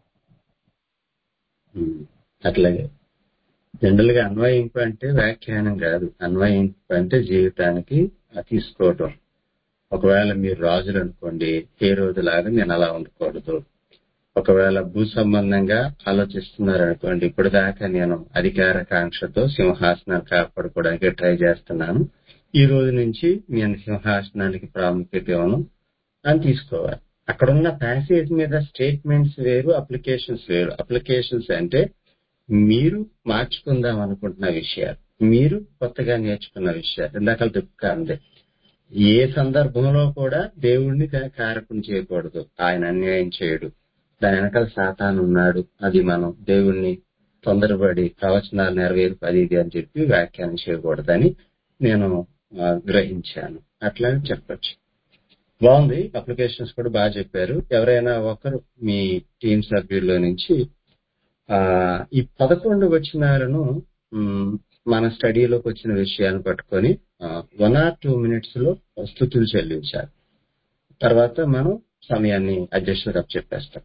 um, అట్లాగే జనరల్ గా అన్వయింపు అంటే వ్యాఖ్యానం కాదు అన్వయింపు అంటే జీవితానికి ఆ తీసుకోవటం ఒకవేళ మీరు రాజులు అనుకోండి ఏ రోజులాగా నేను అలా ఉండకూడదు ఒకవేళ భూ సంబంధంగా ఆలోచిస్తున్నారు అనుకోండి ఇప్పుడు దాకా నేను అధికార కాంక్షతో సింహాసనాలు కాపాడుకోవడానికి ట్రై చేస్తున్నాను ఈ రోజు నుంచి నేను సింహాసనానికి ప్రాముఖ్యత ఇవ్వను అని తీసుకోవాలి అక్కడున్న ప్యాసేజ్ మీద స్టేట్మెంట్స్ వేరు అప్లికేషన్స్ వేరు అప్లికేషన్స్ అంటే మీరు మార్చుకుందాం అనుకుంటున్న విషయాలు మీరు కొత్తగా నేర్చుకున్న విషయాలు ఇందాక దుఃఖ అందే ఏ సందర్భంలో కూడా దేవుణ్ణి కా- కారకం చేయకూడదు ఆయన అన్యాయం చేయడు దాని వెనకాల సాతాను ఉన్నాడు అది మనం దేవుణ్ణి తొందరపడి ప్రవచనాలు నెరవేరు అది ఇది అని చెప్పి వ్యాఖ్యానం చేయకూడదని నేను ఆ, గ్రహించాను అట్లా చెప్పొచ్చు బాగుంది అప్లికేషన్స్ కూడా బాగా చెప్పారు ఎవరైనా ఒకరు మీ టీం సభ్యుల్లో నుంచి ఆ ఈ పదకొండు వచనాలను మ్, మన స్టడీలోకి వచ్చిన విషయాన్ని పట్టుకొని వన్ ఆర్ టూ మినిట్స్ లో స్థుతులు చెల్లించాలి తర్వాత మనం సమయాన్ని అడ్జస్ట్ అప్ చెప్పేస్తాం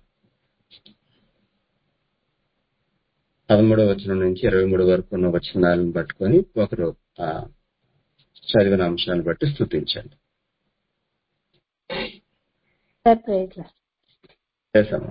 పదమూడవ వచనం నుంచి ఇరవై మూడు వరకు ఉన్న వచనాలను పట్టుకొని ఒకరు ఆ, చదివిన అంశాలను బట్టి స్థుతించండి సార్ ప్రైజ్ లార్డ్. చేసాము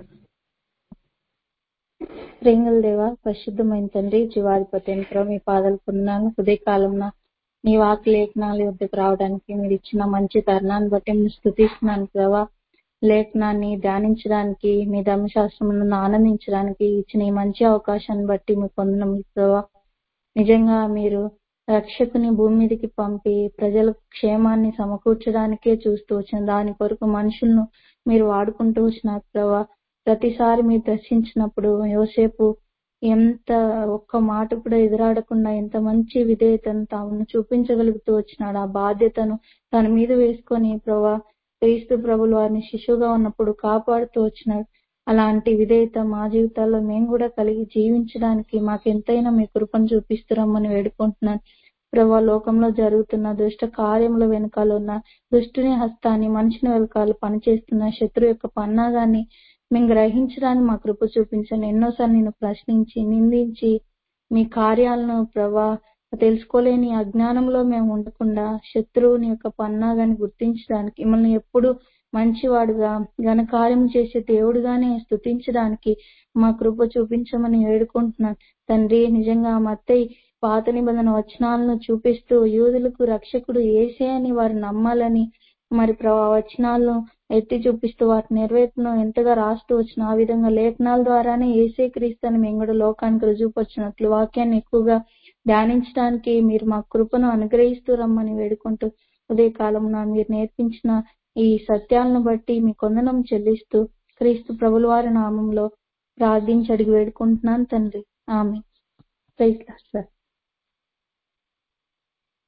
ప్రేంగల దేవ పరిశుద్ధమైన తండ్రి జీవాధిపతి ప్రభు మీ పాదాలు పొందాను ఉదయకాలంలో నీ వాక్ లేఖనాల వద్దకు రావడానికి మీరు ఇచ్చిన మంచి తరుణాన్ని బట్టి నేను స్థుతిస్తున్నాను ప్రభా లేఖనాన్ని ధ్యానించడానికి మీ ధర్మశాస్త్రములను ఆనందించడానికి ఇచ్చిన ఈ మంచి అవకాశాన్ని బట్టి మీకు పొందడం ప్రభా నిజంగా మీరు రక్షకుని భూమి మీదకి పంపి ప్రజల క్షేమాన్ని సమకూర్చడానికే చూస్తూ వచ్చిన దాని కొరకు మనుషులను మీరు వాడుకుంటూ వచ్చినారు ప్రభా ప్రతిసారి మీరు దర్శించినప్పుడు యోసేపు ఎంత ఒక్క మాట కూడా ఎదురాడకుండా ఎంత మంచి విధేయతను తాను చూపించగలుగుతూ వచ్చినాడు ఆ బాధ్యతను తన మీద వేసుకొని ప్రభా క్రీస్తు ప్రభులు వారిని శిశువుగా ఉన్నప్పుడు కాపాడుతూ వచ్చినాడు అలాంటి విధేయత మా జీవితాల్లో మేము కూడా కలిగి జీవించడానికి మాకు ఎంతైనా మీ కృపను చూపిస్తున్నామని వేడుకుంటున్నాను ప్రభా లోకంలో జరుగుతున్న దుష్ట కార్యముల వెనకాల ఉన్న దుష్టుని హస్తాన్ని మనిషిని వెనకాల పనిచేస్తున్న శత్రు యొక్క పన్నాగాన్ని మేము గ్రహించడానికి మా కృప చూపించండి ఎన్నోసార్లు నేను ప్రశ్నించి నిందించి మీ కార్యాలను ప్రభా తెలుసుకోలేని అజ్ఞానంలో మేము ఉండకుండా శత్రువుని యొక్క పన్నాగాన్ని గుర్తించడానికి మిమ్మల్ని ఎప్పుడు మంచివాడుగా ఘనకార్యం చేసే దేవుడుగానే స్తుతించడానికి మా కృప చూపించమని వేడుకుంటున్నాను తండ్రి నిజంగా మత్తయి పాత నిబంధన వచనాలను చూపిస్తూ యూదులకు రక్షకుడు ఏసే అని వారు నమ్మాలని మరి ప్రభా వచనాలను ఎత్తి చూపిస్తూ వాటి నెరవేర్పును ఎంతగా రాస్తూ వచ్చిన ఆ విధంగా లేఖనాల ద్వారానే ఏసే క్రీస్తుని మేము కూడా లోకానికి రుజువుపరిచినట్లు వాక్యాన్ని ఎక్కువగా ధ్యానించడానికి మీరు మా కృపను అనుగ్రహిస్తూ రమ్మని వేడుకుంటూ ఉదయకాలంలో మీరు నేర్పించిన ఈ సత్యాలను బట్టి మీ కొందనం చెల్లిస్తూ క్రీస్తు ప్రభుల వారి నామంలో ప్రార్థించి అడిగి వేడుకుంటున్నాను తండ్రి ఆమె ప్రైజ్ లార్డ్ సార్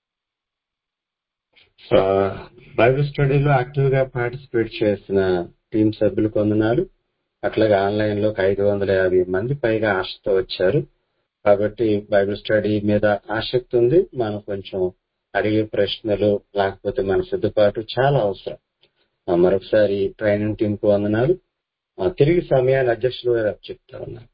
బైబిల్ స్టడీలో యాక్టివ్ గా పార్టిసిపేట్ చేసిన టీం సభ్యులకు వందనాలు అట్లాగే ఆన్లైన్ లో ఐదు వందల యాభై మంది పైగా ఆశతో వచ్చారు కాబట్టి బైబిల్ స్టడీ మీద ఆసక్తి ఉంది మనం కొంచెం అడిగే ప్రశ్నలు లేకపోతే మన సిద్ధపాటు చాలా అవసరం ఆ, మరొకసారి ట్రైనింగ్ టీం కు వందనాలు ఆ, తిరిగి సమయాన్ని అధ్యక్షులు గారు చెప్తా ఉన్నారు